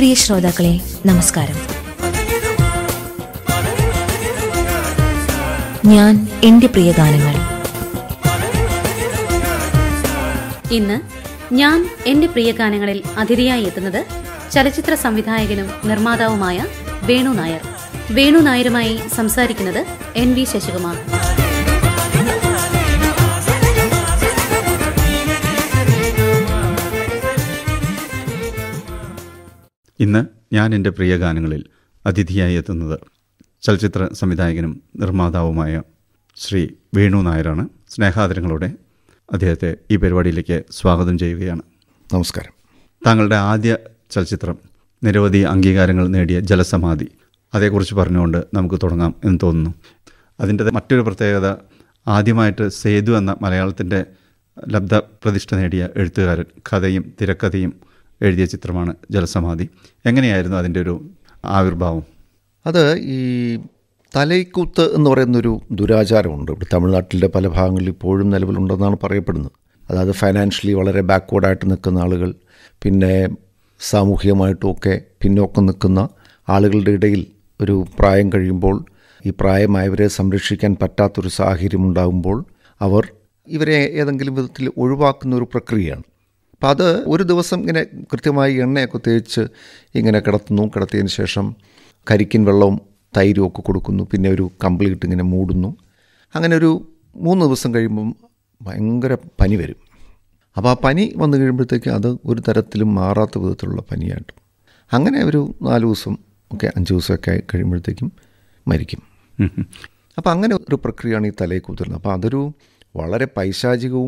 പ്രിയ ശ്രോതാക്കളെ നമസ്കാരം ഞാൻ എന്റെ പ്രിയ ഗാനങ്ങൾ ഇന്ന് ഞാൻ എന്റെ പ്രിയ ഗാനങ്ങളിൽ അതിഥിയായി എത്തുന്നത് ചലച്ചിത്ര സംവിധായകനും നിർമ്മാതാവുമായ വേണു നായർ വേണു നായരുമായി സംസാരിക്കുന്നത് എൻ വി ശശികുമാർ ഇന്ന് ഞാൻ എൻ്റെ പ്രിയ ഗാനങ്ങളിൽ അതിഥിയായി എത്തുന്നത് ചലച്ചിത്ര സംവിധായകനും നിർമ്മാതാവുമായ ശ്രീ വേണു നായരാണ് സ്നേഹാദരങ്ങളോടെ അദ്ദേഹത്തെ ഈ പരിപാടിയിലേക്ക് സ്വാഗതം ചെയ്യുകയാണ് നമസ്കാരം താങ്കളുടെ ആദ്യ ചലച്ചിത്രം നിരവധി അംഗീകാരങ്ങൾ നേടിയ ജലസമാധി അതേക്കുറിച്ച് പറഞ്ഞുകൊണ്ട് നമുക്ക് തുടങ്ങാം എന്ന് തോന്നുന്നു അതിൻ്റെ മറ്റൊരു പ്രത്യേകത ആദ്യമായിട്ട് സേതു എന്ന മലയാളത്തിൻ്റെ ലബ്ധ പ്രതിഷ്ഠ നേടിയ എഴുത്തുകാരൻ കഥയും തിരക്കഥയും എഴുതിയ ചിത്രമാണ് ജലസമാധി എങ്ങനെയായിരുന്നു അതിൻ്റെ ഒരു ആവിർഭാവം അത് ഈ തലൈക്കൂത്ത് എന്ന് പറയുന്നൊരു ദുരാചാരമുണ്ട് ഇവിടെ തമിഴ്നാട്ടിലെ പല ഭാഗങ്ങളിൽ ഇപ്പോഴും നിലവിലുണ്ടെന്നാണ് പറയപ്പെടുന്നത് അതായത് ഫൈനാൻഷ്യലി വളരെ ബാക്ക്വേർഡായിട്ട് നിൽക്കുന്ന ആളുകൾ പിന്നെ സാമൂഹികമായിട്ടുമൊക്കെ പിന്നോക്കം നിൽക്കുന്ന ആളുകളുടെ ഇടയിൽ ഒരു പ്രായം കഴിയുമ്പോൾ ഈ പ്രായമായവരെ സംരക്ഷിക്കാൻ പറ്റാത്തൊരു സാഹചര്യം ഉണ്ടാകുമ്പോൾ അവർ ഇവരെ ഏതെങ്കിലും വിധത്തിൽ ഒഴിവാക്കുന്ന ഒരു പ്രക്രിയയാണ് അപ്പം അത് ഒരു ദിവസം ഇങ്ങനെ കൃത്യമായി എണ്ണയൊക്കെ തേച്ച് ഇങ്ങനെ കിടത്തുന്നു കിടത്തിയതിന് ശേഷം കരിക്കിൻ വെള്ളവും തൈരും ഒക്കെ കൊടുക്കുന്നു പിന്നെ ഒരു കംപ്ലീറ്റ് ഇങ്ങനെ മൂടുന്നു അങ്ങനെ ഒരു മൂന്ന് ദിവസം കഴിയുമ്പം ഭയങ്കര പനി വരും അപ്പോൾ ആ പനി വന്നു കഴിയുമ്പോഴത്തേക്ക് അത് ഒരു തരത്തിലും മാറാത്ത വിധത്തിലുള്ള പനിയായിട്ട് അങ്ങനെ ഒരു നാല് ദിവസം ഒക്കെ അഞ്ച് ദിവസമൊക്കെ ആയി കഴിയുമ്പോഴത്തേക്കും മരിക്കും അപ്പോൾ അങ്ങനെ ഒരു പ്രക്രിയയാണ് ഈ തലയിൽ കുതിർന്നത് അപ്പോൾ അതൊരു വളരെ പൈശാചികവും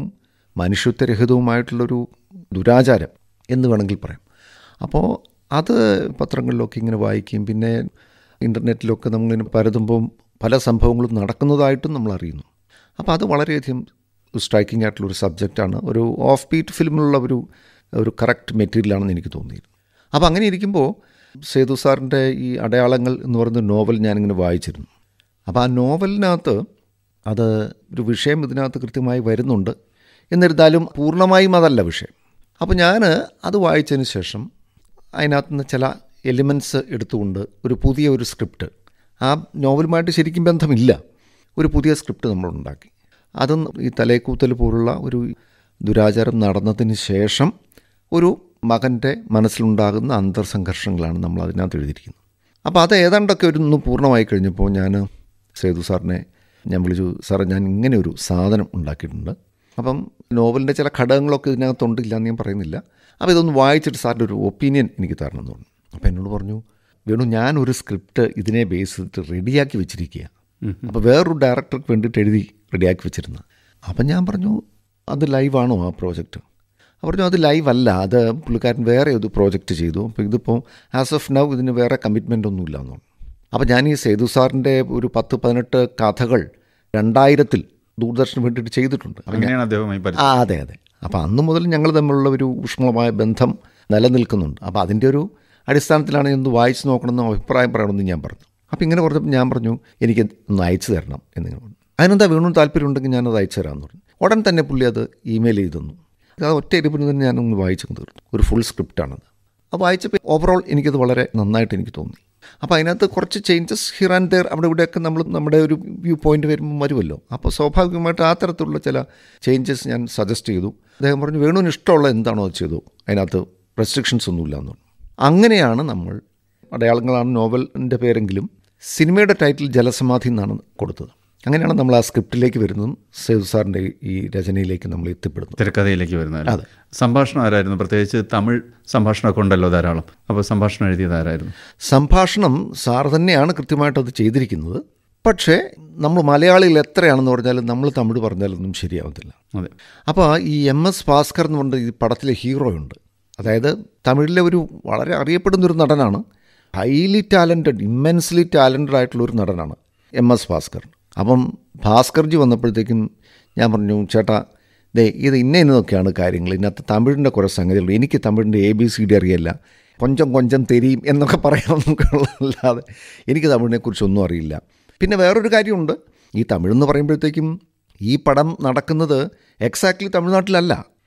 മനുഷ്യത്വരഹിതവുമായിട്ടുള്ളൊരു ദുരാചാരം എന്ന് വേണമെങ്കിൽ പറയാം അപ്പോൾ അത് പത്രങ്ങളിലൊക്കെ ഇങ്ങനെ വായിക്കുകയും പിന്നെ ഇൻ്റർനെറ്റിലൊക്കെ നമ്മളിങ്ങനെ പരതുമ്പം പല സംഭവങ്ങളും നടക്കുന്നതായിട്ടും നമ്മൾ അറിയുന്നു അപ്പോൾ അത് വളരെയധികം സ്ട്രൈക്കിംഗ് ആയിട്ടുള്ളൊരു സബ്ജക്റ്റാണ് ഒരു ഓഫ് ബീറ്റ് ഫിലിമിലുള്ള ഒരു ഒരു കറക്റ്റ് മെറ്റീരിയലാണെന്ന് എനിക്ക് തോന്നിയിരുന്നു അപ്പോൾ അങ്ങനെ ഇരിക്കുമ്പോൾ സേതു സാറിൻ്റെ ഈ അടയാളങ്ങൾ എന്ന് പറയുന്ന നോവൽ ഞാനിങ്ങനെ വായിച്ചിരുന്നു അപ്പോൾ ആ നോവലിനകത്ത് അത് ഒരു വിഷയം ഇതിനകത്ത് കൃത്യമായി വരുന്നുണ്ട് എന്നിരുന്നാലും പൂർണ്ണമായും അതല്ല വിഷയം അപ്പോൾ ഞാൻ അത് വായിച്ചതിന് ശേഷം അതിനകത്ത് നിന്ന് ചില എലിമെൻറ്റ്സ് എടുത്തുകൊണ്ട് ഒരു പുതിയ ഒരു സ്ക്രിപ്റ്റ് ആ നോവലുമായിട്ട് ശരിക്കും ബന്ധമില്ല ഒരു പുതിയ സ്ക്രിപ്റ്റ് നമ്മൾ ഉണ്ടാക്കി അതും ഈ തലേക്കൂത്തൽ പോലുള്ള ഒരു ദുരാചാരം നടന്നതിന് ശേഷം ഒരു മകൻ്റെ മനസ്സിലുണ്ടാകുന്ന അന്തർസംഘർഷങ്ങളാണ് നമ്മൾ അതിനകത്ത് എഴുതിയിരിക്കുന്നത് അപ്പോൾ അത് ഏതാണ്ടൊക്കെ ഒരു ഒന്ന് പൂർണ്ണമായി കഴിഞ്ഞപ്പോൾ ഞാൻ സേതു സാറിനെ ഞാൻ വിളിച്ചു സാറേ ഞാൻ ഇങ്ങനെ ഒരു സാധനം ഉണ്ടാക്കിയിട്ടുണ്ട് അപ്പം നോവലിൻ്റെ ചില ഘടകങ്ങളൊക്കെ ഇതിനകത്തുണ്ട് ഇല്ല എന്ന് ഞാൻ പറയുന്നില്ല അപ്പോൾ ഇതൊന്ന് വായിച്ചിട്ട് സാറിൻ്റെ ഒരു ഒപ്പീനിയൻ എനിക്ക് തരണം എന്ന് പറഞ്ഞു അപ്പോൾ എന്നോട് പറഞ്ഞു വേണു ഞാനൊരു സ്ക്രിപ്റ്റ് ഇതിനെ ബേസ് ചെയ്തിട്ട് റെഡിയാക്കി വെച്ചിരിക്കുക അപ്പോൾ വേറൊരു ഡയറക്ടർക്ക് വേണ്ടിയിട്ട് എഴുതി റെഡിയാക്കി വെച്ചിരുന്ന അപ്പം ഞാൻ പറഞ്ഞു അത് ലൈവാണോ ആ പ്രോജക്റ്റ് പറഞ്ഞു അത് ലൈവ് അല്ല അത് പുള്ളിക്കാരൻ വേറെ ഒരു പ്രോജക്റ്റ് ചെയ്തു അപ്പോൾ ഇതിപ്പോൾ ആസ് ഓഫ് നൗ ഇതിന് വേറെ കമ്മിറ്റ്മെൻ്റ് ഒന്നുമില്ല എന്ന് പറഞ്ഞു അപ്പോൾ ഞാൻ ഈ സേതു സാറിൻ്റെ ഒരു പത്ത് പതിനെട്ട് കഥകൾ രണ്ടായിരത്തിൽ ദൂരദർശന് വേണ്ടിയിട്ട് ചെയ്തിട്ടുണ്ട് അപ്പോൾ ഞാൻ- അങ്ങനെയാണ് അദ്ദേഹവുമായി പരിചയം ആ അതെ അതെ അപ്പോൾ അന്ന് മുതൽ ഞങ്ങൾ തമ്മിലുള്ള ഒരു ഊഷ്മളമായ ബന്ധം നിലനിൽക്കുന്നുണ്ട് അപ്പോൾ അതിൻ്റെ ഒരു അടിസ്ഥാനത്തിലാണ് ഇന്ന് വായിച്ച് നോക്കണമെന്ന് അഭിപ്രായം പറയണമെന്ന് ഞാൻ പറഞ്ഞു അപ്പോൾ ഇങ്ങനെ പറഞ്ഞപ്പോൾ ഞാൻ പറഞ്ഞു എനിക്ക് ഒന്ന് അയച്ചു തരണം എന്നിങ്ങനെ പറഞ്ഞു അതിനെന്താ വീണ്ടും താല്പര്യമുണ്ടെങ്കിൽ ഞാനത് അയച്ചു തരാമെന്ന് പറഞ്ഞു ഉടൻ തന്നെ പുള്ളി അത് ഇമെയിൽ ചെയ്ത് തന്നു അത് ഒറ്റ ഇരിപ്പിന് തന്നെ ഞാനൊന്ന് വായിച്ചു തീർന്നു ഒരു ഫുൾ സ്ക്രിപ്റ്റാണത് അപ്പോൾ വായിച്ചപ്പോൾ ഓവറോൾ എനിക്കത് വളരെ നന്നായിട്ട് എനിക്ക് തോന്നി അപ്പോൾ അതിനകത്ത് കുറച്ച് ചേഞ്ചസ് ഹിയർ ആൻഡ് ദെയർ അവിടെ ഇവിടെയൊക്കെ നമ്മൾ നമ്മുടെ ഒരു വ്യൂ പോയിന്റ് വരുമ്പോൾ വരുമല്ലോ അപ്പോൾ സ്വാഭാവികമായിട്ട് ആ തരത്തിലുള്ള ചില ചേഞ്ചസ് ഞാൻ സജസ്റ്റ് ചെയ്തു അദ്ദേഹം പറഞ്ഞു വേണുവിന് ഇഷ്ടമുള്ള എന്താണോ അത് ചെയ്തു അതിനകത്ത് റെസ്ട്രിക്ഷൻസ് ഒന്നുമില്ല എന്ന് പറഞ്ഞു അങ്ങനെയാണ് നമ്മൾ അടയാളങ്ങളാണ് നോവലിൻ്റെ പേരെങ്കിലും സിനിമയുടെ ടൈറ്റിൽ ജലസമാധി എന്നാണ് കൊടുത്തത് അങ്ങനെയാണ് നമ്മൾ ആ സ്ക്രിപ്റ്റിലേക്ക് വരുന്നതും സേതു സാറിൻ്റെ ഈ രചനയിലേക്ക് നമ്മൾ എത്തിപ്പെടുന്നത് തിരക്കഥയിലേക്ക് വരുന്നത് അതെ. സംഭാഷണം ആരായിരുന്നു പ്രത്യേകിച്ച് തമിഴ് സംഭാഷണമൊക്കെ ഉണ്ടല്ലോ ധാരാളം അപ്പോൾ സംഭാഷണം എഴുതിയത് ആരായിരുന്നു സംഭാഷണം സാർ തന്നെയാണ് കൃത്യമായിട്ട് അത് ചെയ്തിരിക്കുന്നത് പക്ഷേ നമ്മൾ മലയാളികൾ എത്രയാണെന്ന് പറഞ്ഞാലും നമ്മൾ തമിഴ് പറഞ്ഞാലൊന്നും ശരിയാവത്തില്ല അതെ അപ്പോൾ ഈ എം എസ് ഭാസ്കർ എന്ന് പറഞ്ഞ ഈ പടത്തിലെ ഹീറോയുണ്ട് അതായത് തമിഴിലെ ഒരു വളരെ അറിയപ്പെടുന്ന ഒരു നടനാണ് ഹൈലി ടാലൻറ്റഡ് ഇമ്മൻസ്ലി ടാലൻറ്റഡ് ആയിട്ടുള്ള ഒരു നടനാണ് എം എസ് ഭാസ്കർ അപ്പം ഭാസ്കർജി വന്നപ്പോഴത്തേക്കും ഞാൻ പറഞ്ഞു ചേട്ടാ ദേ ഇത് ഇന്ന ഇന്നതൊക്കെയാണ് കാര്യങ്ങൾ ഇതിനകത്ത് തമിഴിൻ്റെ കുറേ സംഗതികളുണ്ട് എനിക്ക് തമിഴിൻ്റെ എ ബി സി ഡി അറിയില്ല കൊഞ്ചം കൊഞ്ചം തെരിയും എന്നൊക്കെ പറയാമെന്നൊക്കെ ഉള്ളതല്ലാതെ എനിക്ക് തമിഴിനെക്കുറിച്ചൊന്നും അറിയില്ല പിന്നെ വേറൊരു കാര്യമുണ്ട് ഈ തമിഴെന്ന് പറയുമ്പോഴത്തേക്കും ഈ പടം നടക്കുന്നത് എക്സാക്ട്ലി തമിഴ്നാട്ടിലല്ല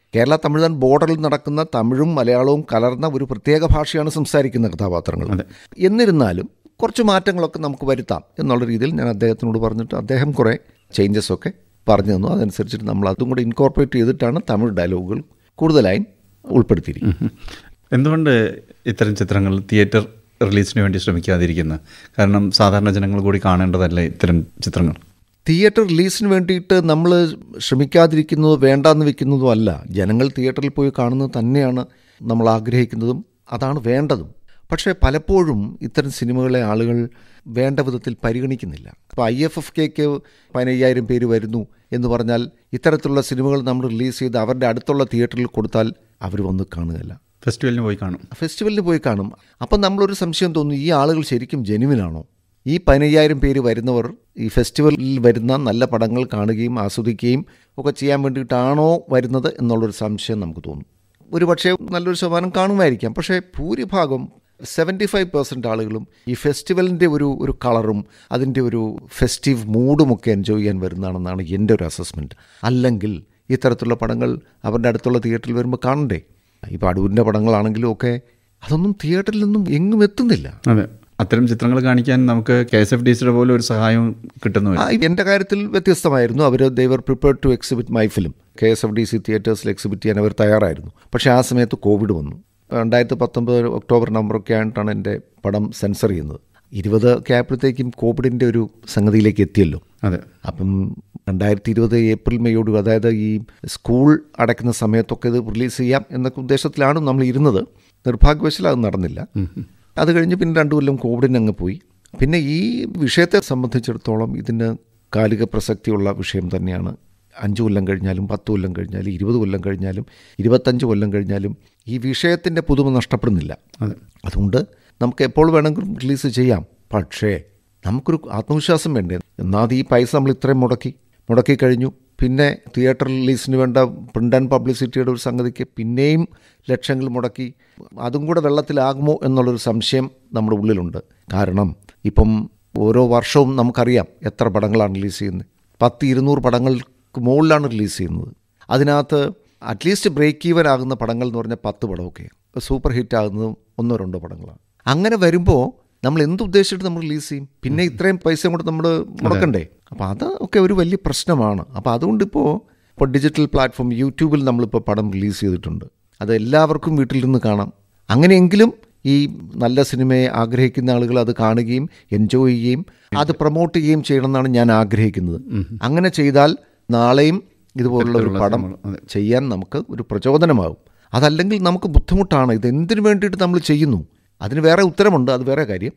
കേരള തമിഴ്നാട് ബോർഡറിൽ നടക്കുന്ന തമിഴും മലയാളവും കലർന്ന ഒരു പ്രത്യേക ഭാഷയാണ് സംസാരിക്കുന്ന കഥാപാത്രങ്ങൾ എന്നിരുന്നാലും കുറച്ച് മാറ്റങ്ങളൊക്കെ നമുക്ക് വരുത്താം എന്നുള്ള രീതിയിൽ ഞാൻ അദ്ദേഹത്തിനോട് പറഞ്ഞിട്ട് അദ്ദേഹം കുറേ ചേഞ്ചസ് ഒക്കെ പറഞ്ഞു തന്നു അതനുസരിച്ചിട്ട് നമ്മൾ അതും കൂടെ ഇൻകോർപ്പറേറ്റ് ചെയ്തിട്ടാണ് തമിഴ് ഡയലോഗുകൾ കൂടുതലായും ഉൾപ്പെടുത്തിയിരിക്കുന്നത് എന്തുകൊണ്ട് ഇത്തരം ചിത്രങ്ങൾ തിയേറ്റർ റിലീസിന് വേണ്ടി ശ്രമിക്കാതിരിക്കുന്നത് കാരണം സാധാരണ ജനങ്ങൾ കൂടി കാണേണ്ടതല്ലേ ഇത്തരം ചിത്രങ്ങൾ തിയേറ്റർ റിലീസിന് വേണ്ടിയിട്ട് നമ്മൾ ശ്രമിക്കാതിരിക്കുന്നതോ വേണ്ടാന്ന് വെക്കുന്നതോ അല്ല ജനങ്ങൾ തിയേറ്ററിൽ പോയി കാണുന്നത് തന്നെയാണ് നമ്മൾ ആഗ്രഹിക്കുന്നതും അതാണ് വേണ്ടതും പക്ഷേ പലപ്പോഴും ഇത്തരം സിനിമകളെ ആളുകൾ വേണ്ട വിധത്തിൽ പരിഗണിക്കുന്നില്ല അപ്പോൾ ഐ എഫ് എഫ് കെക്ക് പതിനയ്യായിരം പേര് വരുന്നു എന്ന് പറഞ്ഞാൽ ഇത്തരത്തിലുള്ള സിനിമകൾ നമ്മൾ റിലീസ് ചെയ്ത് അവരുടെ അടുത്തുള്ള തിയേറ്ററിൽ കൊടുത്താൽ അവർ വന്ന് കാണുകയല്ല ഫെസ്റ്റിവലിന് പോയി കാണും ഫെസ്റ്റിവലിന് പോയി കാണും അപ്പം നമ്മളൊരു സംശയം തോന്നുന്നു ഈ ആളുകൾ ശരിക്കും ജെനുവിനാണോ ഈ പതിനയ്യായിരം പേര് വരുന്നവർ ഈ ഫെസ്റ്റിവലിൽ വരുന്ന നല്ല പടങ്ങൾ കാണുകയും ആസ്വദിക്കുകയും ഒക്കെ ചെയ്യാൻ വേണ്ടിയിട്ടാണോ വരുന്നത് എന്നുള്ളൊരു സംശയം നമുക്ക് തോന്നും ഒരു പക്ഷേ നല്ലൊരു ശതമാനം കാണുമായിരിക്കാം പക്ഷേ ഭൂരിഭാഗം സെവൻറ്റി ഫൈവ് പെർസെൻറ്റ് ആളുകളും ഈ ഫെസ്റ്റിവലിൻ്റെ ഒരു ഒരു കളറും അതിൻ്റെ ഒരു ഫെസ്റ്റീവ് മൂഡും ഒക്കെ എൻജോയ് ചെയ്യാൻ വരുന്നതാണെന്നാണ് എൻ്റെ ഒരു അസസ്മെൻറ്റ് അല്ലെങ്കിൽ ഇത്തരത്തിലുള്ള പടങ്ങൾ അവരുടെ അടുത്തുള്ള തിയേറ്ററിൽ വരുമ്പോൾ കാണണ്ടേ ഇപ്പോൾ അടൂരിൻ്റെ പടങ്ങളാണെങ്കിലും ഒക്കെ അതൊന്നും തിയേറ്ററിൽ നിന്നും എങ്ങും എത്തുന്നില്ല അതെ അത്തരം ചിത്രങ്ങൾ കാണിക്കാൻ നമുക്ക് കെ എസ് എഫ് ഡി സിയുടെ പോലെ ഒരു സഹായം കിട്ടുന്നു ആ, എൻ്റെ കാര്യത്തിൽ വ്യത്യസ്തമായിരുന്നു അവർ they were prepared to exhibit my film K S F D C തിയേറ്റേഴ്സിൽ എക്സിബിറ്റ് ചെയ്യാൻ അവർ തയ്യാറായിരുന്നു പക്ഷേ ആ സമയത്ത് കോവിഡ് വന്നു രണ്ടായിരത്തി പത്തൊമ്പത് ഒക്ടോബർ നമ്പറൊക്കെ ആയിട്ടാണ് എൻ്റെ പടം സെൻസർ ചെയ്യുന്നത് ഇരുപത് ഒക്കെ ആയപ്പോഴത്തേക്കും കോവിഡിൻ്റെ ഒരു സംഗതിയിലേക്ക് എത്തിയല്ലോ അതെ അപ്പം രണ്ടായിരത്തി ഇരുപത് ഏപ്രിൽ മെയ്യോട് അതായത് ഈ സ്കൂൾ അടയ്ക്കുന്ന സമയത്തൊക്കെ ഇത് റിലീസ് ചെയ്യാം എന്നൊക്കെ ഉദ്ദേശത്തിലാണ് നമ്മൾ ഇരുന്നത് നിർഭാഗ്യവശാൽ അത് നടന്നില്ല അത് കഴിഞ്ഞ് പിന്നെ രണ്ടു കൊല്ലം കോവിഡിന് അങ്ങ് പോയി പിന്നെ ഈ വിഷയത്തെ സംബന്ധിച്ചിടത്തോളം ഇതിന് കാലിക പ്രസക്തിയുള്ള വിഷയം തന്നെയാണ് അഞ്ച് കൊല്ലം കഴിഞ്ഞാലും പത്ത് കൊല്ലം കഴിഞ്ഞാലും ഇരുപത് കൊല്ലം കഴിഞ്ഞാലും ഇരുപത്തഞ്ച് കൊല്ലം കഴിഞ്ഞാലും ഈ വിഷയത്തിൻ്റെ പുതുമ നഷ്ടപ്പെടുന്നില്ല അതുകൊണ്ട് നമുക്ക് എപ്പോൾ വേണമെങ്കിലും റിലീസ് ചെയ്യാം പക്ഷേ നമുക്കൊരു ആത്മവിശ്വാസം വേണ്ടേ എന്നാൽ ഈ പൈസ നമ്മൾ ഇത്രയും മുടക്കി മുടക്കി കഴിഞ്ഞു പിന്നെ തിയേറ്റർ റിലീസിന് വേണ്ട പ്രിൻ്റ് ആൻഡ് പബ്ലിസിറ്റിയുടെ ഒരു സംഗതിക്ക് പിന്നെയും ലക്ഷങ്ങൾ മുടക്കി അതും കൂടെ വെള്ളത്തിലാകുമോ എന്നുള്ളൊരു സംശയം നമ്മുടെ ഉള്ളിലുണ്ട് കാരണം ഇപ്പം ഓരോ വർഷവും നമുക്കറിയാം എത്ര പടങ്ങളാണ് റിലീസ് ചെയ്യുന്നത് പത്ത് ഇരുന്നൂറ് പടങ്ങൾക്ക് മുകളിലാണ് റിലീസ് ചെയ്യുന്നത് അതിനകത്ത് അറ്റ്ലീസ്റ്റ് ബ്രേക്ക് ഈവൻ ആകുന്ന പടങ്ങൾ എന്ന് പറഞ്ഞാൽ പത്ത് പടമൊക്കെയാണ് സൂപ്പർ ഹിറ്റ് ആകുന്നതും ഒന്നോ രണ്ടോ പടങ്ങളാണ് അങ്ങനെ വരുമ്പോൾ നമ്മൾ എന്ത് ഉദ്ദേശിച്ചിട്ട് നമ്മൾ റിലീസ് ചെയ്യും പിന്നെ ഇത്രയും പൈസ കൂടെ നമ്മൾ മുടക്കണ്ടേ അപ്പോൾ അത് ഒക്കെ ഒരു വലിയ പ്രശ്നമാണ് അപ്പോൾ അതുകൊണ്ടിപ്പോൾ ഇപ്പോൾ ഡിജിറ്റൽ പ്ലാറ്റ്ഫോം യൂട്യൂബിൽ നമ്മളിപ്പോൾ പടം റിലീസ് ചെയ്തിട്ടുണ്ട് അത് എല്ലാവർക്കും വീട്ടിൽ നിന്ന് കാണാം അങ്ങനെയെങ്കിലും ഈ നല്ല സിനിമയെ ആഗ്രഹിക്കുന്ന ആളുകൾ അത് കാണുകയും എൻജോയ് ചെയ്യുകയും അത് പ്രൊമോട്ട് ചെയ്യുകയും ചെയ്യണമെന്നാണ് ഞാൻ ആഗ്രഹിക്കുന്നത് അങ്ങനെ ചെയ്താൽ നാളെയും ഇതുപോലുള്ള ഒരു പടം ചെയ്യാൻ നമുക്ക് ഒരു പ്രചോദനമാകും അതല്ലെങ്കിൽ നമുക്ക് ബുദ്ധിമുട്ടാണ് ഇത് എന്തിനു വേണ്ടിയിട്ട് നമ്മൾ ചെയ്യുന്നു അതിന് വേറെ ഉത്തരമുണ്ട് അത് വേറെ കാര്യം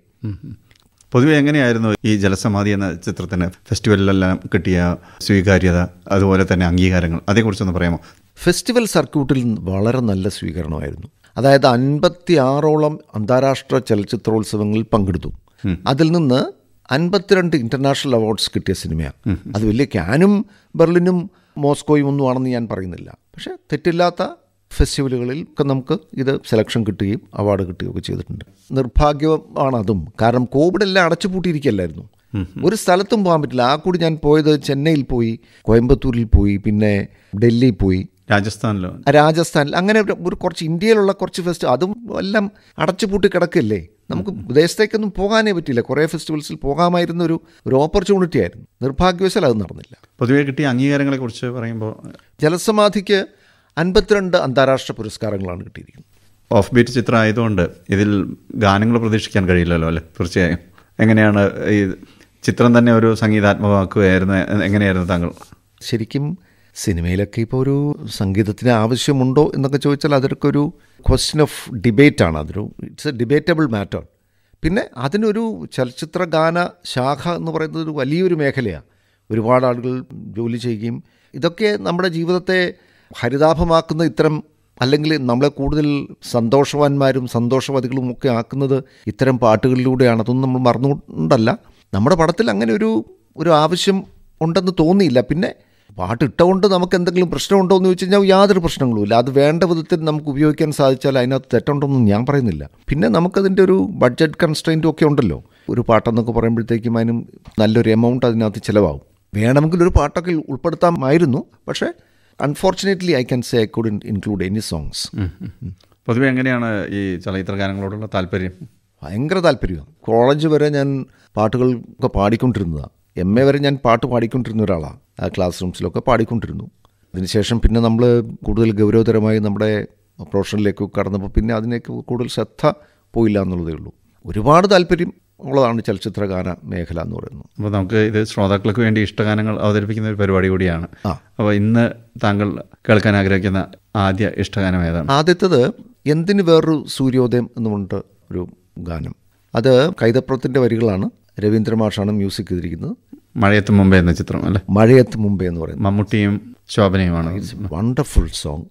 പൊതുവെ എങ്ങനെയായിരുന്നു ഈ ജലസമാധി എന്ന ചിത്രത്തിന് ഫെസ്റ്റിവലിലെല്ലാം കിട്ടിയ സ്വീകാര്യത അതുപോലെ തന്നെ അംഗീകാരങ്ങൾ അതേക്കുറിച്ചൊന്ന് പറയാമോ ഫെസ്റ്റിവൽ സർക്യൂട്ടിൽ വളരെ നല്ല സ്വീകരണമായിരുന്നു അതായത് അൻപത്തി ആറോളം അന്താരാഷ്ട്ര ചലച്ചിത്രോത്സവങ്ങളിൽ പങ്കെടുത്തു അതിൽ നിന്ന് അൻപത്തിരണ്ട് ഇന്റർനാഷണൽ അവാർഡ്സ് കിട്ടിയ സിനിമയാണ് അത് വലിയ ക്യാനും ബെർലിനും മോസ്കോയും ഒന്നും ആണെന്ന് ഞാൻ പറയുന്നില്ല പക്ഷേ തെറ്റില്ലാത്ത ഫെസ്റ്റിവലുകളിൽ ഒക്കെ നമുക്ക് ഇത് സെലക്ഷൻ കിട്ടുകയും അവാർഡ് കിട്ടുകയൊക്കെ ചെയ്തിട്ടുണ്ട് നിർഭാഗ്യമാണ് അതും കാരണം കോവിഡ് എല്ലാം അടച്ചുപൂട്ടിയിരിക്കുകയല്ലായിരുന്നു ഒരു സ്ഥലത്തും പോകാൻ പറ്റില്ല ആ കൂടി ഞാൻ പോയത് ചെന്നൈയിൽ പോയി കോയമ്പത്തൂരിൽ പോയി പിന്നെ ഡൽഹിയിൽ പോയി രാജസ്ഥാനിലോ രാജസ്ഥാനിൽ അങ്ങനെ ഒരു- ഒരു കുറച്ച് ഇന്ത്യയിലുള്ള കുറച്ച് ഫെസ്റ്റ് അതും എല്ലാം അടച്ചുപൂട്ടി കിടക്കില്ലേ നമുക്ക് വിദേശത്തേക്കൊന്നും പോകാനേ പറ്റില്ല കുറേ ഫെസ്റ്റിവൽസിൽ പോകാമായിരുന്ന ഒരു ഒരു ഓപ്പർച്യൂണിറ്റി ആയിരുന്നു നിർഭാഗ്യവശാൽ അത് നടന്നില്ല പൊതുവെ കിട്ടിയ അംഗീകാരങ്ങളെക്കുറിച്ച് പറയുമ്പോൾ ജലസമാധിക്ക് അൻപത്തിരണ്ട് അന്താരാഷ്ട്ര പുരസ്കാരങ്ങളാണ് കിട്ടിയിരിക്കുന്നത് ഓഫ് ബീറ്റ് ചിത്രം ആയതുകൊണ്ട് ഇതിൽ ഗാനങ്ങൾ പ്രതീക്ഷിക്കാൻ കഴിയില്ലല്ലോ അല്ലേ തീർച്ചയായും എങ്ങനെയാണ് ഈ ചിത്രം തന്നെ ഒരു സംഗീതാത്മകമാക്കുകയായിരുന്നു എങ്ങനെയായിരുന്നു താങ്കൾ ശരിക്കും സിനിമയിലൊക്കെ ഇപ്പോൾ ഒരു സംഗീതത്തിന് ആവശ്യമുണ്ടോ എന്നൊക്കെ ചോദിച്ചാൽ അതൊക്കെ ഒരു ക്വസ്റ്റ്യൻ ഓഫ് ഡിബേറ്റ് ആണ് അതൊരു ഇറ്റ്സ് എ ഡിബേറ്റബിൾ മാറ്റർ പിന്നെ അതിനൊരു ചലച്ചിത്ര ഗാന ശാഖ എന്ന് പറയുന്നത് ഒരു വലിയൊരു മേഖലയാണ് ഒരുപാട് ആളുകൾ ജോലി ചെയ്യുകയും ഇതൊക്കെ നമ്മുടെ ജീവിതത്തെ ഹരിതാഭമാക്കുന്ന ഇത്തരം അല്ലെങ്കിൽ നമ്മളെ കൂടുതൽ സന്തോഷവാന്മാരും സന്തോഷവതികളും ഒക്കെ ആക്കുന്നത് ഇത്തരം പാട്ടുകളിലൂടെയാണ് അതൊന്നും നമ്മൾ മറന്നുകൊണ്ടല്ല നമ്മുടെ പടത്തിൽ അങ്ങനെ ഒരു ഒരു ആവശ്യം ഉണ്ടെന്ന് തോന്നിയില്ല പിന്നെ പാട്ട് ഇട്ടുകൊണ്ട് നമുക്ക് എന്തെങ്കിലും പ്രശ്നമുണ്ടോ എന്ന് ചോദിച്ചു കഴിഞ്ഞാൽ യാതൊരു പ്രശ്നങ്ങളുമില്ല അത് വേണ്ട വിധത്തിൽ നമുക്ക് ഉപയോഗിക്കാൻ സാധിച്ചാൽ അതിനകത്ത് തെറ്റുണ്ടോന്നും ഞാൻ പറയുന്നില്ല പിന്നെ നമുക്കതിൻ്റെ ഒരു ബഡ്ജറ്റ് കൺസ്ട്രെയിൻറ്റും ഒക്കെ ഉണ്ടല്ലോ ഒരു പാട്ടെന്നൊക്കെ പറയുമ്പോഴത്തേക്കും അതിനും നല്ലൊരു എമൗണ്ട് അതിനകത്ത് ചിലവാകും വേണമെങ്കിൽ ഒരു പാട്ടൊക്കെ ഉൾപ്പെടുത്താമായിരുന്നു പക്ഷേ unfortunately I can say I could include any songs പൊതുവെ എങ്ങനെയാണ് ഈ ചലച്ചിത്ര ഗാനങ്ങളോടുള്ള താല്പര്യം ഭയങ്കര താല്പര്യമാണ് കോളേജ് വരെ ഞാൻ പാട്ടുകൾ ഒക്കെ പാടിക്കൊണ്ടിരുന്നതാണ് എം എ വരെ ഞാൻ പാട്ട് പാടിക്കൊണ്ടിരുന്ന ഒരാളാണ് ആ ക്ലാസ് റൂംസിലൊക്കെ പാടിക്കൊണ്ടിരുന്നു അതിനുശേഷം പിന്നെ നമ്മൾ കൂടുതൽ ഗൗരവതരമായി നമ്മുടെ പ്രൊഫഷനിലേക്ക് കടന്നപ്പോൾ പിന്നെ അതിനേക്ക് കൂടുതൽ ശ്രദ്ധ പോയില്ല എന്നുള്ളതേ ഉള്ളൂ ഒരുപാട് താല്പര്യം ഉള്ളതാണ് ചലച്ചിത്ര ഗാന മേഖല എന്ന് പറയുന്നത് അപ്പോൾ നമുക്ക് ഇത് ശ്രോതാക്കൾക്ക് വേണ്ടി ഇഷ്ടഗാനങ്ങൾ അവതരിപ്പിക്കുന്ന ഒരു പരിപാടി കൂടിയാണ് ആ. അപ്പോൾ ഇന്ന് താങ്കൾ കേൾക്കാൻ ആഗ്രഹിക്കുന്ന ആദ്യ ഇഷ്ടഗാനം ഏതാണ് ആദ്യത്തത് എന്തിന് വേറൊരു സൂര്യോദയം എന്ന് പറഞ്ഞിട്ട് ഒരു ഗാനം അത് കൈതപ്രത്തിൻ്റെ വരികളാണ് രവീന്ദ്ര മാഷാണ് മ്യൂസിക് ചെയ്തിരിക്കുന്നത് മഴയത്ത് മുമ്പേ എന്ന ചിത്രം അല്ലേ മഴയത്ത് മുമ്പേ എന്ന് പറയുന്നത് മമ്മൂട്ടിയും ശോഭനയുമാണ് വണ്ടർഫുൾ സോങ്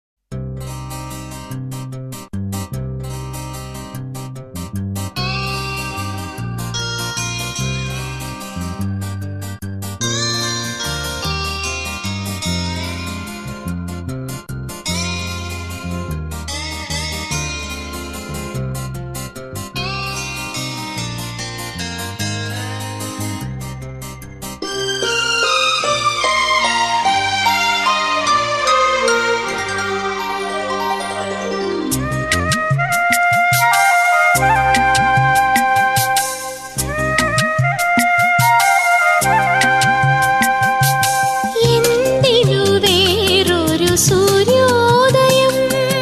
എന്തിനു വേറൊരു സൂര്യോദയം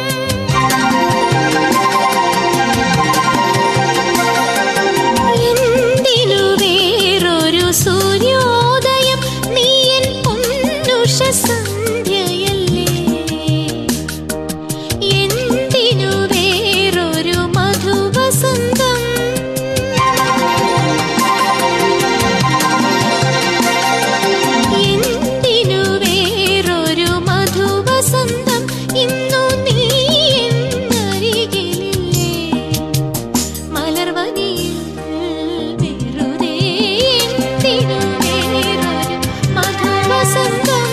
എന്തിനു വേറൊരു സൂര്യോദയം നീ എൻ പൊന്നുഷ സന്ധ്യയല്ലേ എന്തിനു വേറൊരു മധുവസന്തം എന്തിനു വേറൊരു മധുവസന്തം ഇന്നു നീ എന്നരികിലില്ലേ മലർവനിയിൽ വെറുതെ എന്തിനു വേറൊരു മധുവസന്തം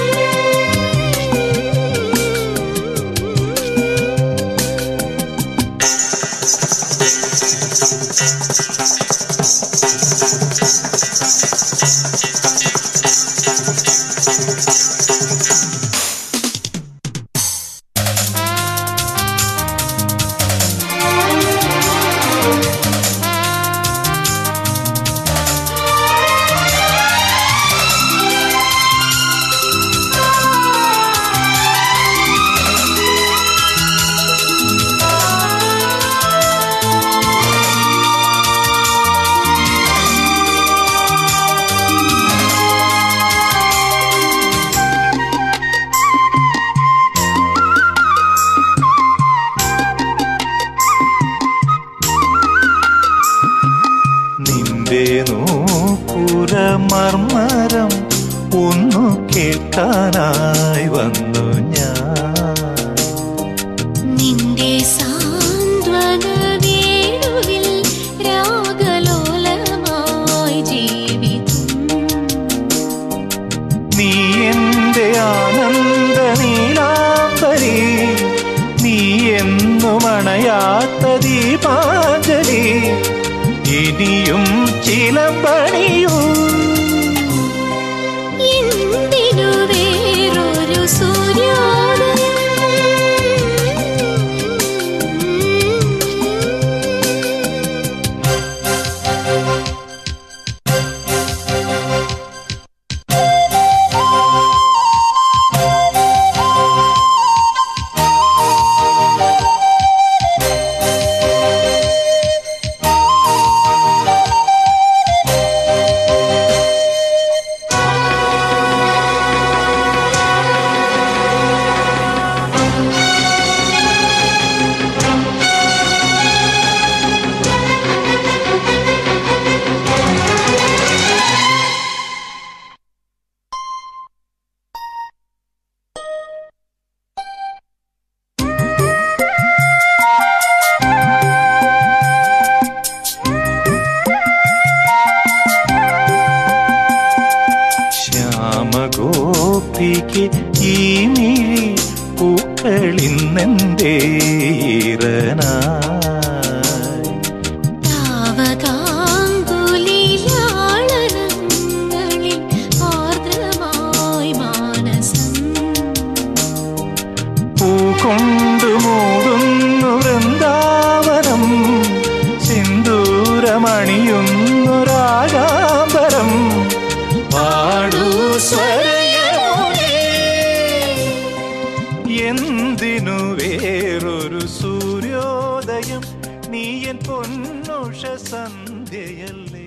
നിന്റെ നൂപുര മർമരം ഒന്നു കേൾക്കാനായി വന്നു ഞാൻ നിന്റെ സാന്ത്വന വേണുവിൽ രാഗലോലമായി ജീവിതം നീ എന്റെ ആനന്ദ നീലാംബരി നീ എന്നും അണയാത്ത ദീപാഞ്ജലി ഇനിയും ചിലമ്പണിയൂ എന്തിനു വേറൊരു സൂര്യോദയം ശ്യാമഗോപിക്ക് ഈ മിഴി പൂക്കളിന്നെന്റെ ഈറനായി താവകാങ്കുലിലാളനങ്ങളിൽ ആർദ്രമായി മാനസം സ്വരയമുനേ എന്തിനു വേറൊരു സൂര്യോദയം നീയൻ പൊന്നുഷ സന്ധ്യയല്ലേ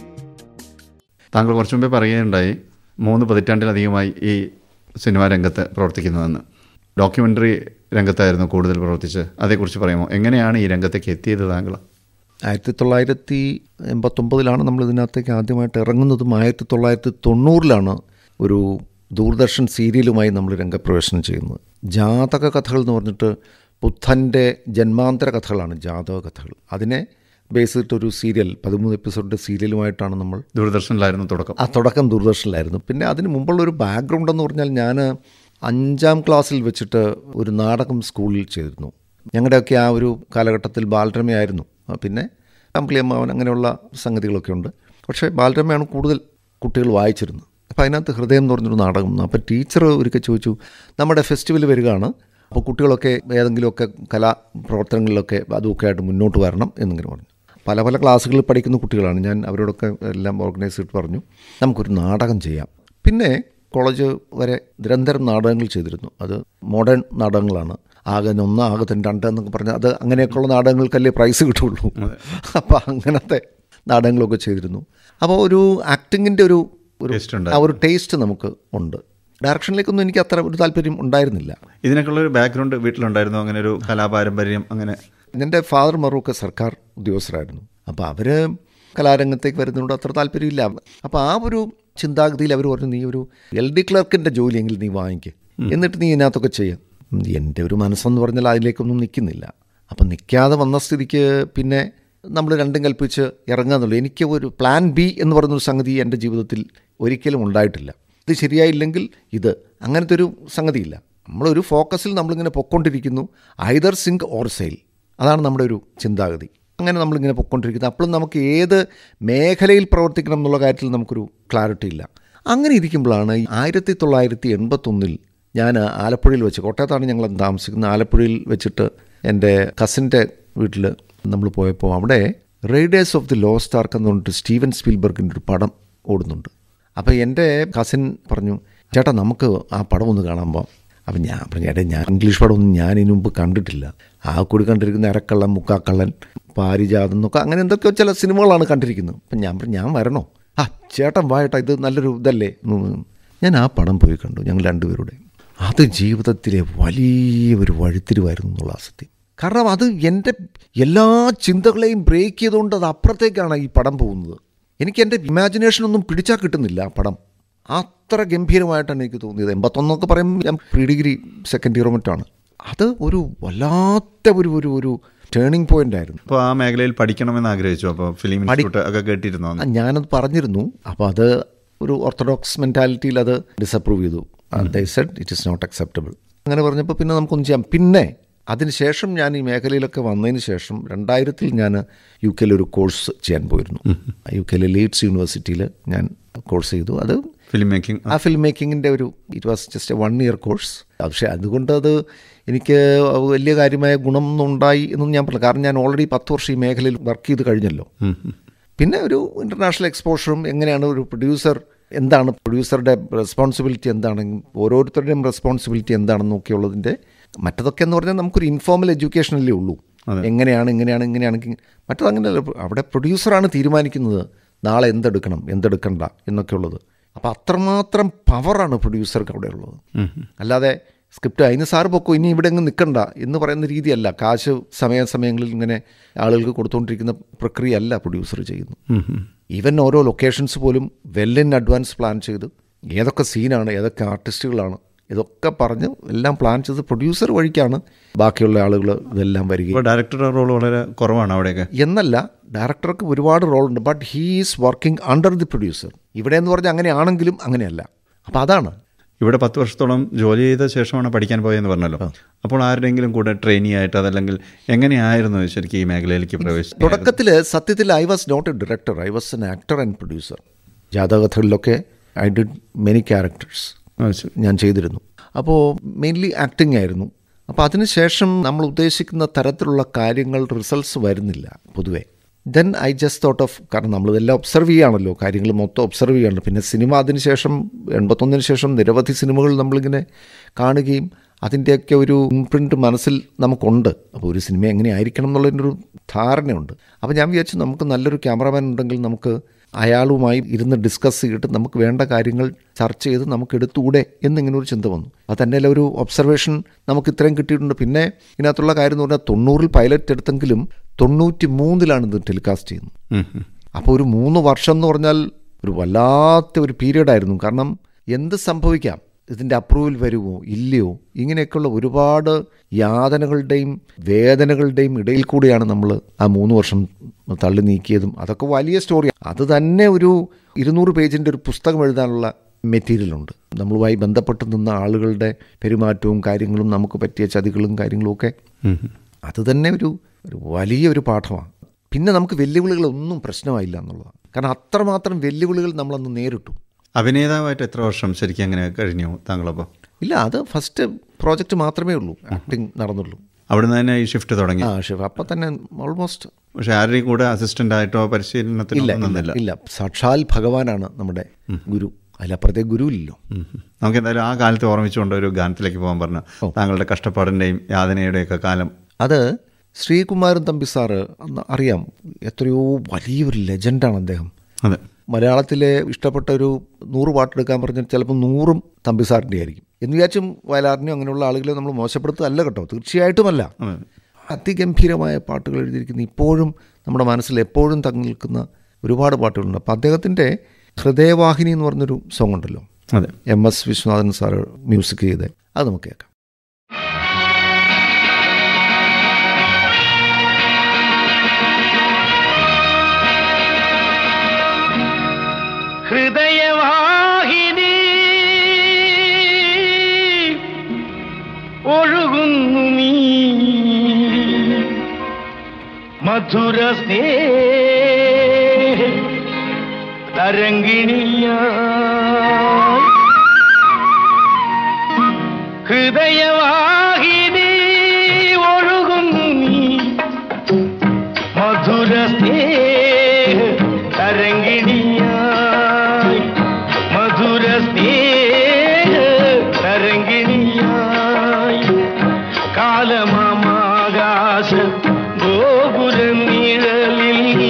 താങ്കൾ കുറച്ചു മുമ്പേ പറയുകയുണ്ടായി മൂന്ന് പതിറ്റാണ്ടിലധികമായി ഈ സിനിമാ രംഗത്ത് പ്രവർത്തിക്കുന്നതെന്ന് ഡോക്യുമെൻ്ററി രംഗത്തായിരുന്നു കൂടുതൽ പ്രവർത്തിച്ച് അതേക്കുറിച്ച് പറയാമോ എങ്ങനെയാണ് ഈ രംഗത്തേക്ക് എത്തിയത് താങ്കൾ ആയിരത്തി തൊള്ളായിരത്തി എൺപത്തൊമ്പതിലാണ് നമ്മൾ ഇതിനകത്തേക്ക് ആദ്യമായിട്ട് ഇറങ്ങുന്നതും ആയിരത്തി തൊള്ളായിരത്തി തൊണ്ണൂറിലാണ് ഒരു ദൂരദർശൻ സീരിയലുമായി നമ്മൾ രംഗപ്രവേശനം ചെയ്യുന്നത് ജാതക കഥകൾ എന്ന് പറഞ്ഞിട്ട് ബുദ്ധൻ്റെ ജന്മാന്തര കഥകളാണ് ജാതക കഥകൾ അതിനെ ബേസ് ചെയ്തിട്ടൊരു സീരിയൽ പതിമൂന്ന് എപ്പിസോഡിൻ്റെ സീരിയലുമായിട്ടാണ് നമ്മൾ ദൂരദർശനിലായിരുന്നു തുടക്കം ആ തുടക്കം ദൂരദർശനിലായിരുന്നു പിന്നെ അതിന് മുമ്പുള്ള ഒരു ബാക്ക്ഗ്രൗണ്ട് എന്ന് പറഞ്ഞാൽ ഞാൻ അഞ്ചാം ക്ലാസ്സിൽ വെച്ചിട്ട് ഒരു നാടകം സ്കൂളിൽ ചെയ്തിരുന്നു ഞങ്ങളുടെയൊക്കെ ആ ഒരു കാലഘട്ടത്തിൽ ബാലരമയായിരുന്നു ആ, പിന്നെ അമ്പിളിയമ്മാവൻ അങ്ങനെയുള്ള സംഗതികളൊക്കെ ഉണ്ട് പക്ഷേ ബാലരമയാണ് കൂടുതൽ കുട്ടികൾ വായിച്ചിരുന്നത് അപ്പോൾ അതിനകത്ത് ഹൃദയം എന്ന് പറഞ്ഞൊരു നാടകം അപ്പോൾ ടീച്ചർ ഒരിക്കൽ ചോദിച്ചു നമ്മുടെ ഫെസ്റ്റിവൽ വരികയാണ് അപ്പോൾ കുട്ടികളൊക്കെ ഏതെങ്കിലുമൊക്കെ കലാപ്രവർത്തനങ്ങളിലൊക്കെ അതുമൊക്കെ ആയിട്ട് മുന്നോട്ട് വരണം എന്നിങ്ങനെ പറഞ്ഞു പല പല ക്ലാസ്സുകളിൽ പഠിക്കുന്ന കുട്ടികളാണ് ഞാൻ അവരോടൊക്കെ എല്ലാം ഓർഗനൈസ് ചെയ്തിട്ട് പറഞ്ഞു നമുക്കൊരു നാടകം ചെയ്യാം പിന്നെ കോളേജ് വരെ നിരന്തരം നാടകങ്ങൾ ചെയ്തിരുന്നു അത് മോഡേൺ നാടകങ്ങളാണ് ആകെ ഒന്ന് ആകെ തന്നെ രണ്ട് എന്നൊക്കെ പറഞ്ഞാൽ അത് അങ്ങനെയൊക്കെയുള്ള നാടകങ്ങൾക്കല്ലേ പ്രൈസ് കിട്ടുള്ളൂ അപ്പോൾ അങ്ങനത്തെ നാടകങ്ങളൊക്കെ ചെയ്തിരുന്നു അപ്പോൾ ഒരു ആക്ടിങ്ങിൻ്റെ ഒരു ഒരു Taste ഉണ്ട്. ആ ഒരു ടേസ്റ്റ് നമുക്ക് ഉണ്ട് ഡയറക്ഷനിലേക്കൊന്നും എനിക്ക് അത്ര ഒരു താല്പര്യം ഉണ്ടായിരുന്നില്ല ഇതിനൊക്കെയുള്ള ഒരു ബാക്ക്ഗ്രൗണ്ട് വീട്ടിലുണ്ടായിരുന്നു അങ്ങനെ ഒരു കലാപാരമ്പര്യം അങ്ങനെ എൻ്റെ ഫാദർ മറുവൊക്കെ സർക്കാർ ഉദ്യോഗസ്ഥരായിരുന്നു അപ്പോൾ അവർ കലാരംഗത്തേക്ക് വരുന്നതുകൊണ്ട് അത്ര താല്പര്യമില്ല അപ്പോൾ ആ ഒരു ചിന്താഗതിയിൽ അവർ പറഞ്ഞു നീ ഒരു എൽ ഡി ക്ലർക്കിൻ്റെ ജോലിയെങ്കിൽ നീ വാങ്ങിക്ക് എന്നിട്ട് നീ ഇതിനകത്തൊക്കെ ചെയ്യാം ഉം, എൻ്റെ ഒരു മനസ്സെന്ന് പറഞ്ഞാൽ അതിലേക്കൊന്നും നിൽക്കുന്നില്ല അപ്പം നിൽക്കാതെ വന്ന സ്ഥിതിക്ക് പിന്നെ നമ്മൾ രണ്ടും കൽപ്പിച്ച് ഇറങ്ങാന്നുള്ളൂ എനിക്ക് ഒരു പ്ലാൻ ബി എന്ന് പറയുന്നൊരു സംഗതി എൻ്റെ ജീവിതത്തിൽ ഒരിക്കലും ഉണ്ടായിട്ടില്ല ഇത് ശരിയായില്ലെങ്കിൽ ഇത് അങ്ങനത്തെ ഒരു സംഗതിയില്ല നമ്മളൊരു ഫോക്കസിൽ നമ്മളിങ്ങനെ പൊക്കൊണ്ടിരിക്കുന്നു ഐദർ സിങ്ക് ഓർ സെയിൽ അതാണ് നമ്മുടെ ഒരു ചിന്താഗതി അങ്ങനെ നമ്മളിങ്ങനെ പൊയ്ക്കൊണ്ടിരിക്കുന്നത് അപ്പോഴും നമുക്ക് ഏത് മേഖലയിൽ പ്രവർത്തിക്കണം എന്നുള്ള കാര്യത്തിൽ നമുക്കൊരു ക്ലാരിറ്റി ഇല്ല അങ്ങനെ ഇരിക്കുമ്പോഴാണ് ഈ ആയിരത്തി തൊള്ളായിരത്തി എൺപത്തൊന്നിൽ ഞാൻ ആലപ്പുഴയിൽ വെച്ച് കോട്ടയത്താണ് ഞങ്ങൾ താമസിക്കുന്നത് ആലപ്പുഴയിൽ വെച്ചിട്ട് എൻ്റെ കസിൻ്റെ വീട്ടിൽ നമ്മൾ പോയപ്പോൾ അവിടെ raiders of the lost ark എന്ന് പറഞ്ഞിട്ട് സ്റ്റീവൻ സ്പീൽബർഗിൻ്റെ ഒരു പടം ഓടുന്നുണ്ട് അപ്പോൾ എൻ്റെ കസിൻ പറഞ്ഞു ചേട്ടാ നമുക്ക് ആ പടം ഒന്ന് കാണാൻ പോകാം അപ്പം ഞാൻ പറഞ്ഞു ചേട്ടാ ഞാൻ ഇംഗ്ലീഷ് പടമൊന്നും ഞാൻ ഇതിനു മുമ്പ് കണ്ടിട്ടില്ല ആ കൂടി കണ്ടിരിക്കുന്ന അരക്കള്ളൻ മുക്കാക്കള്ളൻ പാരിജാതം എന്നൊക്കെ അങ്ങനെ എന്തൊക്കെയോ ചില സിനിമകളാണ് കണ്ടിരിക്കുന്നത് അപ്പം ഞാൻ പറഞ്ഞു ഞാൻ വരണോ ആ ചേട്ടൻ വായട്ടാ ഇത് നല്ലൊരു ഇതല്ലേ എന്ന് പറഞ്ഞു. ഞാൻ ആ പടം പോയി കണ്ടു ഞങ്ങൾ രണ്ടുപേരുടെ അത് ജീവിതത്തിലെ വലിയ ഒരു വഴിത്തിരിവായിരുന്നു എന്നുള്ള സത്യം കാരണം അത് എൻ്റെ എല്ലാ ചിന്തകളെയും ബ്രേക്ക് ചെയ്തുകൊണ്ട് അത് അപ്പുറത്തേക്കാണ് ഈ പടം പോകുന്നത് എനിക്ക് എൻ്റെ ഇമാജിനേഷനൊന്നും പിടിച്ചാൽ കിട്ടുന്നില്ല ആ പടം അത്ര ഗംഭീരമായിട്ടാണ് എനിക്ക് തോന്നിയത് എൺപത്തൊന്നൊക്കെ പറയുമ്പോൾ ഞാൻ പ്രീ ഡിഗ്രി സെക്കൻഡ് ഇയറോ മറ്റാണ് അത് ഒരു വല്ലാത്ത ഒരു ഒരു ഒരു ടേണിംഗ് പോയിന്റ് ആയിരുന്നു അപ്പോൾ ആ മേഖലയിൽ പഠിക്കണമെന്ന് ആഗ്രഹിച്ചു അപ്പോൾ ഫിലിം ഇൻസ്റ്റിറ്റ്യൂട്ട് ഒക്കെ കേട്ടിരുന്നോ ആ, ഞാനത് പറഞ്ഞിരുന്നു അപ്പോൾ അത് ഒരു ഓർത്തഡോക്സ് മെൻറ്റാലിറ്റിയിൽ അത് ഡിസപ്രൂവ് ചെയ്തു they said it is not acceptable അങ്ങനെ പറഞ്ഞപ്പോൾ പിന്നെ നമുക്കൊന്നും ചെയ്യാം പിന്നെ അതിനുശേഷം ഞാൻ ഈ മേഖലയിലൊക്കെ വന്നതിന് ശേഷം രണ്ടായിരത്തിൽ ഞാൻ യു കെയിൽ ഒരു കോഴ്സ് ചെയ്യാൻ പോയിരുന്നു യു കെയിലെ ലീഡ്സ് യൂണിവേഴ്സിറ്റിയിൽ ഞാൻ കോഴ്സ് ചെയ്തു അത് ഫിലിം മേക്കിംഗ് ആ ഫിലിം മേക്കിങ്ങിൻ്റെ ഒരു it was just a one year course പക്ഷേ അതുകൊണ്ട് അത് എനിക്ക് വലിയ കാര്യമായ ഗുണമൊന്നും ഉണ്ടായി എന്നൊന്നും ഞാൻ പറഞ്ഞില്ല കാരണം ഞാൻ ഓൾറെഡി പത്ത് വർഷം ഈ മേഖലയിൽ വർക്ക് ചെയ്ത് കഴിഞ്ഞല്ലോ പിന്നെ ഒരു ഇൻ്റർനാഷണൽ എക്സ്പോഷറും എങ്ങനെയാണ് ഒരു പ്രൊഡ്യൂസർ എന്താണ് പ്രൊഡ്യൂസറുടെ റെസ്പോൺസിബിലിറ്റി എന്താണ് ഓരോരുത്തരുടെയും റെസ്പോൺസിബിലിറ്റി എന്താണെന്ന് നോക്കിയുള്ളതിൻ്റെ മറ്റതൊക്കെ എന്ന് പറഞ്ഞാൽ നമുക്കൊരു ഇൻഫോർമൽ എഡ്യൂക്കേഷനല്ലേ ഉള്ളൂ എങ്ങനെയാണ് ഇങ്ങനെയാണ് ഇങ്ങനെയാണെങ്കിൽ മറ്റതങ്ങനെയല്ല അവിടെ പ്രൊഡ്യൂസറാണ് തീരുമാനിക്കുന്നത് നാളെ എന്തെടുക്കണം എന്തെടുക്കണ്ട എന്നൊക്കെ ഉള്ളത് അപ്പോൾ അത്രമാത്രം പവറാണ് പ്രൊഡ്യൂസർക്ക് അവിടെ ഉള്ളത് അല്ലാതെ സ്ക്രിപ്റ്റ് അതിന് സാറ് പൊക്കോ ഇനി ഇവിടെ അങ്ങ് നിൽക്കണ്ട എന്ന് പറയുന്ന രീതിയല്ല കാശ് സമയാസമയങ്ങളിൽ ഇങ്ങനെ ആളുകൾക്ക് കൊടുത്തുകൊണ്ടിരിക്കുന്ന പ്രക്രിയ അല്ല പ്രൊഡ്യൂസർ ചെയ്യുന്നു ഈവൻ ഓരോ ലൊക്കേഷൻസ് പോലും വെൽ ഇൻ അഡ്വാൻസ് പ്ലാൻ ചെയ്ത് ഏതൊക്കെ സീനാണ് ഏതൊക്കെ ആർട്ടിസ്റ്റുകളാണ് ഇതൊക്കെ പറഞ്ഞ് എല്ലാം പ്ലാൻ ചെയ്ത് പ്രൊഡ്യൂസർ വഴിക്കാണ് ബാക്കിയുള്ള ആളുകൾ ഇതെല്ലാം വരികയും ഇപ്പോൾ ഡയറക്ടറുടെ റോൾ വളരെ കുറവാണ് അവിടെയൊക്കെ എന്നല്ല ഡയറക്ടർക്ക് ഒരുപാട് റോളുണ്ട് but he is working under the producer ഇവിടെ എന്ന് പറഞ്ഞാൽ അങ്ങനെയാണെങ്കിലും അങ്ങനെയല്ല അപ്പോൾ അതാണ് ഇവിടെ പത്ത് വർഷത്തോളം ജോലി ചെയ്ത ശേഷമാണ് പഠിക്കാൻ പോയെന്ന് പറഞ്ഞല്ലോ അപ്പോൾ ആരുടെയെങ്കിലും കൂടെ ട്രെയിനി ആയിട്ട് അതല്ലെങ്കിൽ എങ്ങനെയായിരുന്നു ശരിക്കും ഈ മേഖലയിലേക്ക് പ്രവേശിച്ചത് തുടക്കത്തിൽ സത്യത്തിൽ I was not a director I was an actor and producer ജാതകഥകളിലൊക്കെ ഐ ഡിഡ് മെനി ക്യാരക്ടേഴ്സ് ഞാൻ ചെയ്തിരുന്നു അപ്പോൾ മെയിൻലി ആക്ടിംഗ് ആയിരുന്നു അപ്പോൾ അതിനുശേഷം നമ്മൾ ഉദ്ദേശിക്കുന്ന തരത്തിലുള്ള കാര്യങ്ങൾ റിസൾട്ട്സ് വരുന്നില്ല പൊതുവേ then I just thought of കാരണം നമ്മളിതെല്ലാം ഒബ്സർവ് ചെയ്യുകയാണല്ലോ കാര്യങ്ങൾ മൊത്തം ഒബ്സർവ് ചെയ്യണം പിന്നെ സിനിമ അതിന് ശേഷം എൺപത്തൊന്നിന് ശേഷം നിരവധി സിനിമകൾ നമ്മളിങ്ങനെ കാണുകയും അതിൻ്റെയൊക്കെ ഒരു ഇംപ്രിൻറ്റ് മനസ്സിൽ നമുക്കുണ്ട് അപ്പോൾ ഒരു സിനിമ എങ്ങനെ ആയിരിക്കണം എന്നുള്ളതിനൊരു ധാരണയുണ്ട് അപ്പോൾ ഞാൻ വിചാരിച്ചു നമുക്ക് നല്ലൊരു ക്യാമറമാൻ ഉണ്ടെങ്കിൽ നമുക്ക് അയാളുമായി ഇരുന്ന് ഡിസ്കസ് ചെയ്തിട്ട് നമുക്ക് വേണ്ട കാര്യങ്ങൾ ചർച്ച ചെയ്ത് നമുക്ക് എടുത്തുകൂടെ എന്നിങ്ങനെ ഒരു ചിന്ത വന്നു അത് തന്നെയല്ല ഒരു ഒബ്സർവേഷൻ നമുക്ക് ഇത്രയും കിട്ടിയിട്ടുണ്ട് പിന്നെ ഇതിനകത്തുള്ള കാര്യം എന്ന് പറഞ്ഞാൽ തൊണ്ണൂറിൽ പൈലറ്റ് എടുത്തെങ്കിലും തൊണ്ണൂറ്റി മൂന്നിലാണ് ഇത് ടെലികാസ്റ്റ് ചെയ്യുന്നത് ഉം, ഉം. അപ്പോൾ ഒരു മൂന്ന് വർഷം എന്ന് പറഞ്ഞാൽ ഒരു വല്ലാത്ത ഒരു പീരീഡായിരുന്നു കാരണം എന്ത് സംഭവിക്കാം ഇതിൻ്റെ അപ്രൂവൽ വരുമോ ഇല്ലയോ ഇങ്ങനെയൊക്കെയുള്ള ഒരുപാട് യാതനകളുടെയും വേദനകളുടെയും ഇടയിൽ കൂടിയാണ് നമ്മൾ ആ മൂന്ന് വർഷം തള്ളി നീക്കിയതും അതൊക്കെ വലിയ സ്റ്റോറി അത് തന്നെ ഒരു ഇരുന്നൂറ് പേജിൻ്റെ ഒരു പുസ്തകം എഴുതാനുള്ള മെറ്റീരിയലുണ്ട് നമ്മളുമായി ബന്ധപ്പെട്ട് നിന്ന ആളുകളുടെ പെരുമാറ്റവും കാര്യങ്ങളും നമുക്ക് പറ്റിയ ചതികളും കാര്യങ്ങളും ഒക്കെ ഉം, ഉം. അത് തന്നെ ഒരു ഒരു വലിയൊരു പാഠമാണ് പിന്നെ നമുക്ക് വെല്ലുവിളികളൊന്നും പ്രശ്നമായില്ല എന്നുള്ളതാണ് കാരണം അത്രമാത്രം വെല്ലുവിളികൾ നമ്മളന്ന് നേരിട്ടു അഭിനേതാവായിട്ട് എത്ര വർഷം ശരിക്കും അങ്ങനെ കഴിഞ്ഞു താങ്കളപ്പോൾ ഇല്ല അത് ഫസ്റ്റ് പ്രോജക്റ്റ് മാത്രമേ ഉള്ളൂ ആക്ടിങ് നടന്നുള്ളൂ അവിടുന്ന് തന്നെ ഈ ഷിഫ്റ്റ് തുടങ്ങി ആ ഷിഫ് അപ്പം തന്നെ ഓൾമോസ്റ്റ് പക്ഷെ ആരുടെയും കൂടെ അസിസ്റ്റന്റ് ആയിട്ടോ പരിശീലനത്തിനോ ഇല്ല ഒന്നും ഇല്ല നിന്നില്ല ഇല്ല സാക്ഷാൽ ഭഗവാനാണ് നമ്മുടെ ഗുരു അതിലപ്പുറത്തേക്ക് ഗുരു ഇല്ലല്ലോ ഉം, ഉം. നമുക്ക് എന്തായാലും ആ കാലത്ത് ഓർമ്മിച്ചുകൊണ്ട് ഒരു ഗാനത്തിലേക്ക് പോകാൻ പറഞ്ഞു താങ്കളുടെ കഷ്ടപ്പാടിൻ്റെയും യാതനയുടെയും ഒക്കെ കാലം അത് ശ്രീകുമാരൻ തമ്പി സാറ് അന്ന് അറിയാം എത്രയോ വലിയൊരു ലെജൻഡാണ് അദ്ദേഹം അതെ മലയാളത്തിലെ ഇഷ്ടപ്പെട്ട ഒരു നൂറ് പാട്ടെടുക്കാൻ പറഞ്ഞാൽ ചിലപ്പോൾ നൂറും തമ്പി സാറിൻ്റെ ആയിരിക്കും എന്ന് വിചാരിച്ചും വയലാറിനെയോ അങ്ങനെയുള്ള ആളുകളെ നമ്മൾ മോശപ്പെടുത്തുകയല്ല കേട്ടോ തീർച്ചയായിട്ടുമല്ല അതെ അതിഗംഭീരമായ പാട്ടുകൾ എഴുതിയിരിക്കുന്ന ഇപ്പോഴും നമ്മുടെ മനസ്സിൽ എപ്പോഴും തങ്ങി നിൽക്കുന്ന ഒരുപാട് പാട്ടുകളുണ്ട് അപ്പോൾ അദ്ദേഹത്തിൻ്റെ ഹൃദയവാഹിനി എന്ന് പറഞ്ഞൊരു സോങ് ഉണ്ടല്ലോ അതെ M S Viswanathan sir music ചെയ്ത് അത് നമുക്ക് കേൾക്കാം ഹൃദയവാഹിനി ഒഴുകുന്നു നീ മധുര സ്നേഹ തരങ്കിണിയ ഹൃദയവാഹിനി ഒഴുകുന്നു നീ മധുര സ്നേഹ തരങ്കിണിയായി മധുര സ്നേഹ തരങ്കിണിയായി കാലമാകാശ ഗോപുര നിഴലിൽ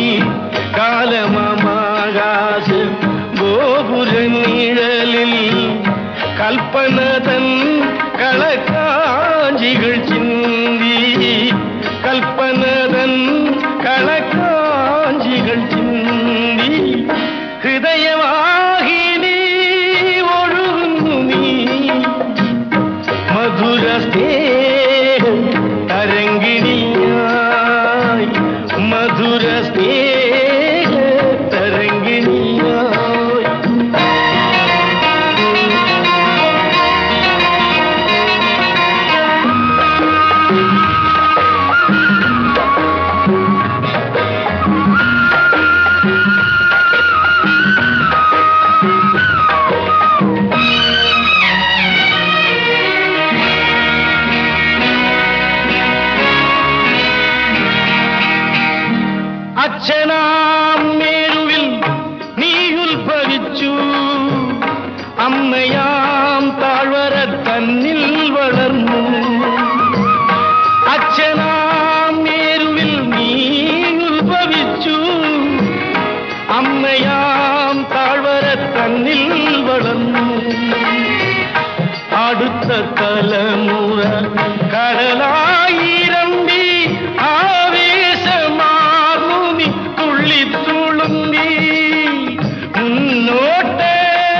കാലമാകാശ ഗോപുര നിഴലിൽ കൽപ്പനതൻ കളക്കാഞ്ചികൾ ചിന്തി കൽപ്പനതൻ കളക്കാഞ്ചികൾ ചിന്തി ഹൃദയവാഹിനി ഒഴുകുന്നു നീ മധുര സ്നേഹ തരങ്കിണിയായി മധുര സ്നേഹ തരങ്കിണിയായി അച്ഛനാം മേരുവിൽ നീ ഉത്ഭവിച്ചു അമ്മയാം താഴ്വര തന്നിൽ വളർന്നു അച്ഛനാം മേരുവിൽ നീ ഉത്ഭവിച്ചു അമ്മയാം താഴ്വര തന്നിൽ വളർന്നു അടുത്ത തലമുറ കടലായിരമ്പി ആവേശമാർന്നു നീ തുള്ളിത്തുളുമ്പി മുന്നോട്ട്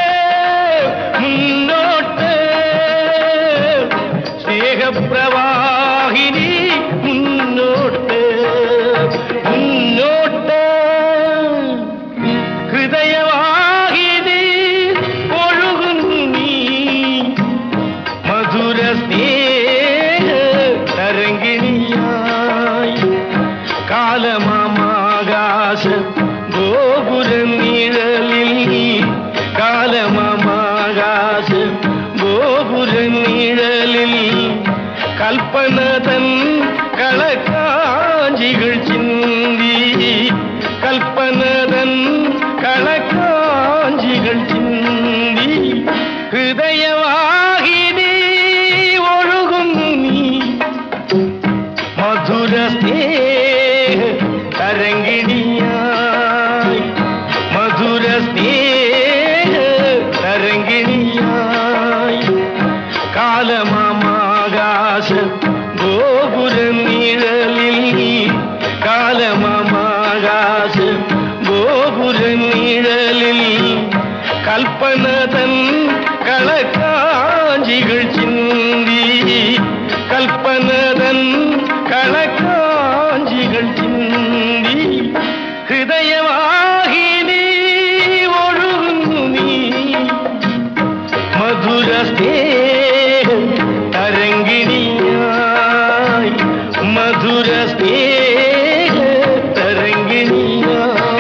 മുന്നോട്ട് സ്നേഹപ്രവാഹിനി മുന്നോട്ട് മുന്നോട്ട് ഹൃദയവാഹിനി ഒഴുകുന്നു നീ മധുര സ്നേഹ തരങ്കിണിയായി കാലമാകാശ ഗോപുര നിഴലിൽ കാലമാകാശ ഗോപുര നിഴലിൽ കൽപ്പന തൻ കളക്കാഞ്ചികൾ ചിന്തി കൽപ്പനതൻ കളക്കാഞ്ചികൾ ചിന്തി ഹൃദയവാഹിനി ഒഴുകുന്നു നീ മധുര സ്നേഹ തരങ്കിണിയായി മധുര സ്നേഹ തരങ്കിണിയായി കാലമാകാശ ഗോപുര നിഴലിൽ കാലമാകാശ ഗോപുര നിഴലിൽ കൽപ്പന തൻ കളക്കാഞ്ചികൾ ചിന്തി കൽപ്പന തൻ കളക്കാഞ്ചികൾ ചിന്തി ഹൃദയവാഹിനി ഒഴുകുന്നു നീ മധുര സ്നേഹ തരങ്കിണിയായി മധുര സ്നേഹ തരങ്കിണിയായി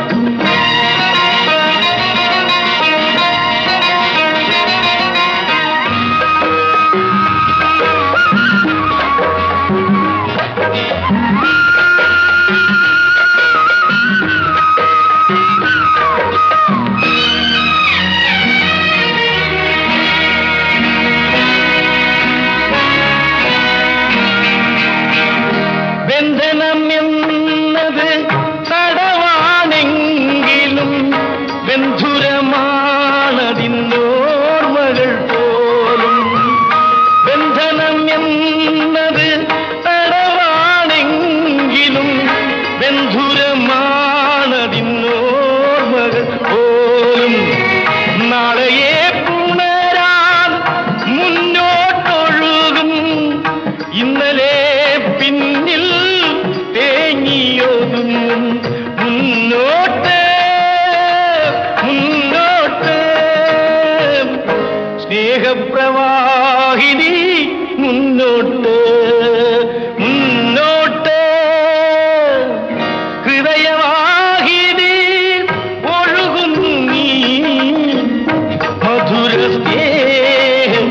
ബന്ധനം എന്നത് തടവാണെങ്കിലും ബന്ധുരമാണതിന്നോർമ്മകൾ പോലും ബന്ധനം എന്നത് തടവാണെങ്കിലും ബന്ധുരമാണതിന്നോർമ്മകൾ പോലും നാളെയെ പുണരാൻ മുന്നോട്ടൊഴുകും ഇന്നലെ പിന്നിൽ തേങ്ങിയൊതുങ്ങും മുന്നോട്ട് മുന്നോട്ട് സ്നേഹപ്രവാഹിനി മുന്നോട്ട് മുന്നോട്ട് ഹൃദയവാഹിനി ഒഴുകുന്നു നീ മധുര സ്നേഹം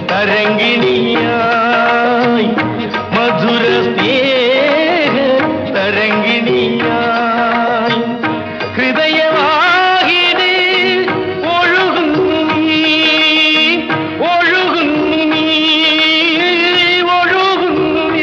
തരങ്കിണിയായി മധുര സ്നേഹ തരങ്കിണിയായി ഹൃദയവാഹിനി ഒഴുകുന്നു നീ ഒഴുകുന്നു നീ ഒഴുകുന്നു നീ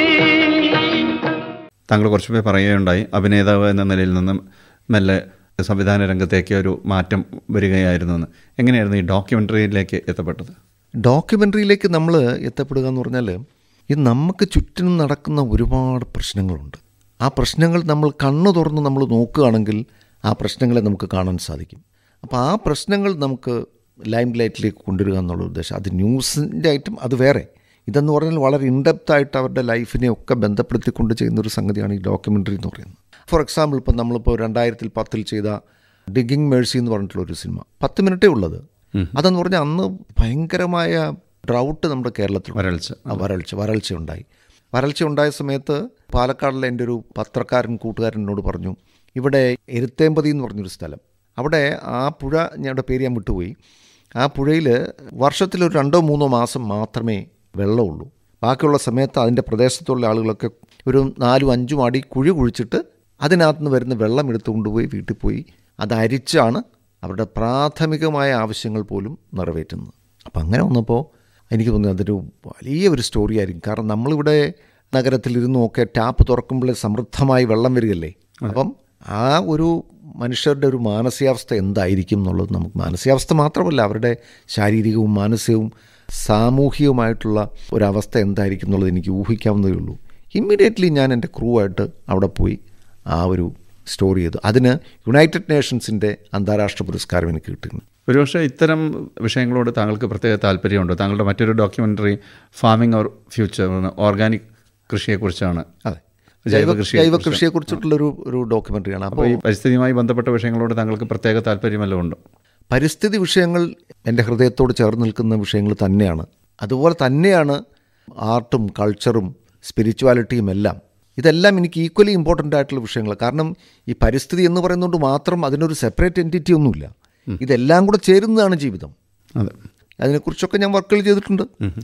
താങ്കൾ കുറച്ച് പേര് പറയുകയുണ്ടായി അഭിനേതാവ് എന്ന നിലയിൽ നിന്നും മെല്ലെ സംവിധാന രംഗത്തേക്ക് ഒരു മാറ്റം വരികയായിരുന്നു എന്ന് എങ്ങനെയായിരുന്നു ഈ ഡോക്യുമെൻ്ററിയിലേക്ക് എത്തപ്പെട്ടത് ഡോക്യുമെൻ്ററിയിലേക്ക് നമ്മൾ എത്തപ്പെടുക എന്ന് പറഞ്ഞാൽ ഇത് നമുക്ക് ചുറ്റിനും നടക്കുന്ന ഒരുപാട് പ്രശ്നങ്ങളുണ്ട് ആ പ്രശ്നങ്ങൾ നമ്മൾ കണ്ണു തുറന്ന് നമ്മൾ നോക്കുകയാണെങ്കിൽ ആ പ്രശ്നങ്ങളെ നമുക്ക് കാണാൻ സാധിക്കും അപ്പോൾ ആ പ്രശ്നങ്ങൾ നമുക്ക് ലൈം ലൈറ്റിലേക്ക് കൊണ്ടുവരിക എന്നുള്ള ഉദ്ദേശം അത് ന്യൂസിൻ്റെ ആയിട്ടും അത് വേറെ ഇതെന്ന് പറഞ്ഞാൽ വളരെ ഇൻഡെപ്ത് ആയിട്ട് അവരുടെ ലൈഫിനെ ഒക്കെ ബന്ധപ്പെടുത്തിക്കൊണ്ട് ചെയ്യുന്നൊരു സംഗതിയാണ് ഈ ഡോക്യുമെൻ്ററി എന്ന് പറയുന്നത് ഫോർ എക്സാമ്പിൾ ഇപ്പം നമ്മളിപ്പോൾ രണ്ടായിരത്തിൽ പത്തിൽ ചെയ്ത ഡിഗിങ് മേഴ്സി എന്ന് പറഞ്ഞിട്ടുള്ള ഒരു സിനിമ പത്ത് മിനിറ്റേ ഉള്ളത് അതെന്ന് പറഞ്ഞാൽ അന്ന് ഭയങ്കരമായ ഡ്രൗട്ട് നമ്മുടെ കേരളത്തിൽ വരൾച്ച. വരൾച്ച വരൾച്ച ഉണ്ടായി വരൾച്ച ഉണ്ടായ സമയത്ത് പാലക്കാടിലെ എൻ്റെ ഒരു പത്രക്കാരൻ കൂട്ടുകാരൻ എന്നോട് പറഞ്ഞു ഇവിടെ എരുത്തേമ്പതി എന്ന് പറഞ്ഞൊരു സ്ഥലം അവിടെ ആ പുഴ ഞങ്ങളുടെ പേര് ഞാൻ വിട്ടുപോയി ആ പുഴയിൽ വർഷത്തിലൊരു രണ്ടോ മൂന്നോ മാസം മാത്രമേ വെള്ളമുള്ളൂ ബാക്കിയുള്ള സമയത്ത് അതിൻ്റെ പ്രദേശത്തുള്ള ആളുകളൊക്കെ ഒരു നാലും അഞ്ചും അടി കുഴി കുഴിച്ചിട്ട് അതിനകത്ത് നിന്ന് വരുന്ന വെള്ളം എടുത്തു കൊണ്ടുപോയി വീട്ടിൽ പോയി അത് അരിച്ചാണ് അവരുടെ പ്രാഥമികമായ ആവശ്യങ്ങൾ പോലും നിറവേറ്റുന്നത് അപ്പം അങ്ങനെ വന്നപ്പോൾ എനിക്ക് തോന്നി അതൊരു വലിയ ഒരു സ്റ്റോറി ആയിരിക്കും കാരണം നമ്മളിവിടെ നഗരത്തിലിരുന്നും ഒക്കെ ടാപ്പ് തുറക്കുമ്പോൾ സമൃദ്ധമായി വെള്ളം വരികയല്ലേ അപ്പം ആ ഒരു മനുഷ്യരുടെ ഒരു മാനസികാവസ്ഥ എന്തായിരിക്കും എന്നുള്ളത് നമുക്ക് മാനസികാവസ്ഥ മാത്രമല്ല അവരുടെ ശാരീരികവും മാനസികവും സാമൂഹികവുമായിട്ടുള്ള ഒരവസ്ഥ എന്തായിരിക്കും എന്നുള്ളത് എനിക്ക് ഊഹിക്കാവുന്നതേ ഉള്ളൂ ഇമ്മീഡിയറ്റ്ലി ഞാൻ എൻ്റെ ക്രൂ ആയിട്ട് അവിടെ പോയി ആ ഒരു സ്റ്റോറി ചെയ്തു അതിന് യുണൈറ്റഡ് നേഷൻസിൻ്റെ അന്താരാഷ്ട്ര പുരസ്കാരം എനിക്ക് കിട്ടുന്നു ഒരുപക്ഷെ ഇത്തരം വിഷയങ്ങളോട് താങ്കൾക്ക് പ്രത്യേക താല്പര്യമുണ്ടോ താങ്കളുടെ മറ്റൊരു documentary farming or future organic കൃഷിയെക്കുറിച്ചാണ് അതെ ജൈവ ജൈവകൃഷിയെ ജൈവ കൃഷിയെക്കുറിച്ചിട്ടുള്ളൊരു ഒരു ഡോക്യുമെൻ്ററിയാണ് അപ്പോൾ അപ്പോൾ ഈ പരിസ്ഥിതിയുമായി ബന്ധപ്പെട്ട വിഷയങ്ങളോട് താങ്കൾക്ക് പ്രത്യേക താല്പര്യമല്ലോ ഉണ്ടോ പരിസ്ഥിതി വിഷയങ്ങൾ എൻ്റെ ഹൃദയത്തോട് ചേർന്ന് നിൽക്കുന്ന വിഷയങ്ങൾ തന്നെയാണ് അതുപോലെ തന്നെയാണ് ആർട്ടും കൾച്ചറും സ്പിരിച്വാലിറ്റിയും എല്ലാം ഇതെല്ലാം എനിക്ക് ഈക്വലി ഇമ്പോർട്ടൻ്റ് ആയിട്ടുള്ള വിഷയങ്ങൾ കാരണം ഈ പരിസ്ഥിതി എന്ന് പറയുന്നതുകൊണ്ട് മാത്രം അതിനൊരു സെപ്പറേറ്റ് എൻറ്റിറ്റി ഒന്നുമില്ല ഇതെല്ലാം കൂടെ ചേരുന്നതാണ് ജീവിതം അതെ അതിനെക്കുറിച്ചൊക്കെ ഞാൻ വർക്കുകൾ ചെയ്തിട്ടുണ്ട് ഉം.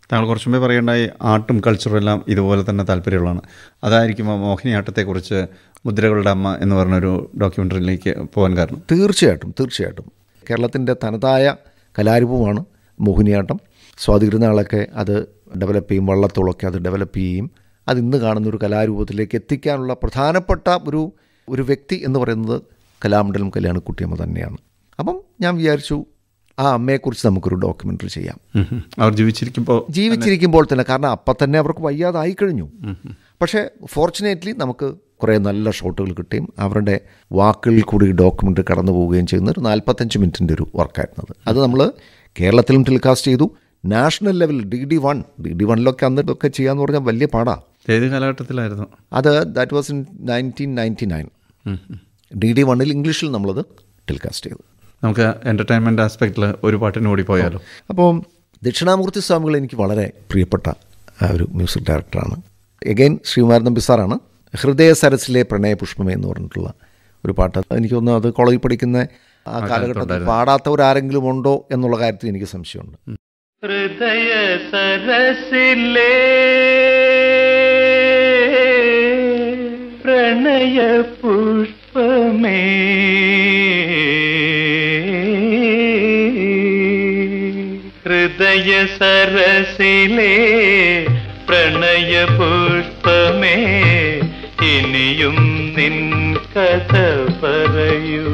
താങ്കൾ കുറച്ചു മുമ്പേ പറയേണ്ടായി ആർട്ടും കൾച്ചറും എല്ലാം ഇതുപോലെ തന്നെ താല്പര്യമുള്ളതാണ് അതായിരിക്കും ആ മോഹിനിയാട്ടത്തെക്കുറിച്ച് മുദ്രകളുടെ അമ്മ എന്ന് പറഞ്ഞൊരു ഡോക്യുമെൻ്ററിയിലേക്ക് പോകാൻ കാരണം തീർച്ചയായിട്ടും തീർച്ചയായിട്ടും കേരളത്തിൻ്റെ തനതായ കലാരൂപമാണ് മോഹിനിയാട്ടം സ്വാതിരുന്നാളൊക്കെ അത് ഡെവലപ്പ് ചെയ്യും വള്ളത്തോളൊക്കെ അത് ഡെവലപ്പ് ചെയ്യും അത് ഇന്ന് കാണുന്ന ഒരു കലാരൂപത്തിലേക്ക് എത്തിക്കാനുള്ള പ്രധാനപ്പെട്ട ഒരു ഒരു വ്യക്തി എന്ന് പറയുന്നത് കലാമണ്ഡലം കല്യാണക്കുട്ടിയമ്മ തന്നെയാണ് അപ്പം ഞാൻ വിചാരിച്ചു ആ അമ്മയെക്കുറിച്ച് നമുക്കൊരു ഡോക്യുമെൻ്ററി ചെയ്യാം ഉം ഉം. അവർ ജീവിച്ചിരിക്കുമ്പോൾ ജീവിച്ചിരിക്കുമ്പോൾ തന്നെ കാരണം അപ്പം തന്നെ അവർക്ക് വയ്യാതായി കഴിഞ്ഞു പക്ഷേ ഫോർച്ചുനേറ്റ്ലി നമുക്ക് കുറേ നല്ല ഷോട്ടുകൾ കിട്ടുകയും അവരുടെ വാക്കുകളിൽ കൂടി ഡോക്യുമെൻ്ററി കടന്നു പോവുകയും ചെയ്യുന്ന ഒരു നാൽപ്പത്തഞ്ച് മിനിറ്റിൻ്റെ ഒരു വർക്കായിരുന്നു അത് അത് നമ്മൾ കേരളത്തിലും ടെലികാസ്റ്റ് ചെയ്തു national level D D one D D വണ്ണിലൊക്കെ അന്ന് ഇതൊക്കെ ചെയ്യാന്ന് പറഞ്ഞാൽ വലിയ പാടാ ഏത് കാലഘട്ടത്തിലായിരുന്നു അത് that was in nineteen ninety nine D D വണ്ണിൽ ഇംഗ്ലീഷിൽ നമ്മളത് ടെലികാസ്റ്റ് ചെയ്തു നമുക്ക് എൻ്റർടൈൻമെൻറ്റ് ആസ്പെക്റ്റിൽ ഒരു പാട്ടിന് കൂടി പോയാലോ അപ്പോൾ ദക്ഷിണാമൂർത്തി സ്വാമികൾ എനിക്ക് വളരെ പ്രിയപ്പെട്ട ആ ഒരു മ്യൂസിക് ഡയറക്ടറാണ് എഗൈൻ ശ്രീകുമാരൻ നമ്പി സാറാണ് ഹൃദയ സരസിലെ പ്രണയപുഷ്പമേ എന്ന് പറഞ്ഞിട്ടുള്ള ഒരു പാട്ട് എനിക്ക് തോന്നുന്നു അത് കോളേജിൽ പഠിക്കുന്ന ആ കാലഘട്ടത്തിൽ പാടാത്തവരാരെങ്കിലും ഉണ്ടോ എന്നുള്ള കാര്യത്തിൽ എനിക്ക് സംശയമുണ്ട് ഹൃദയ സരസിലേ പ്രണയ പുഷ്പമേ ഹൃദയ സരസിലേ പ്രണയ പുഷ്പമേ ഇനിയും നിൻ കഥ പറയൂ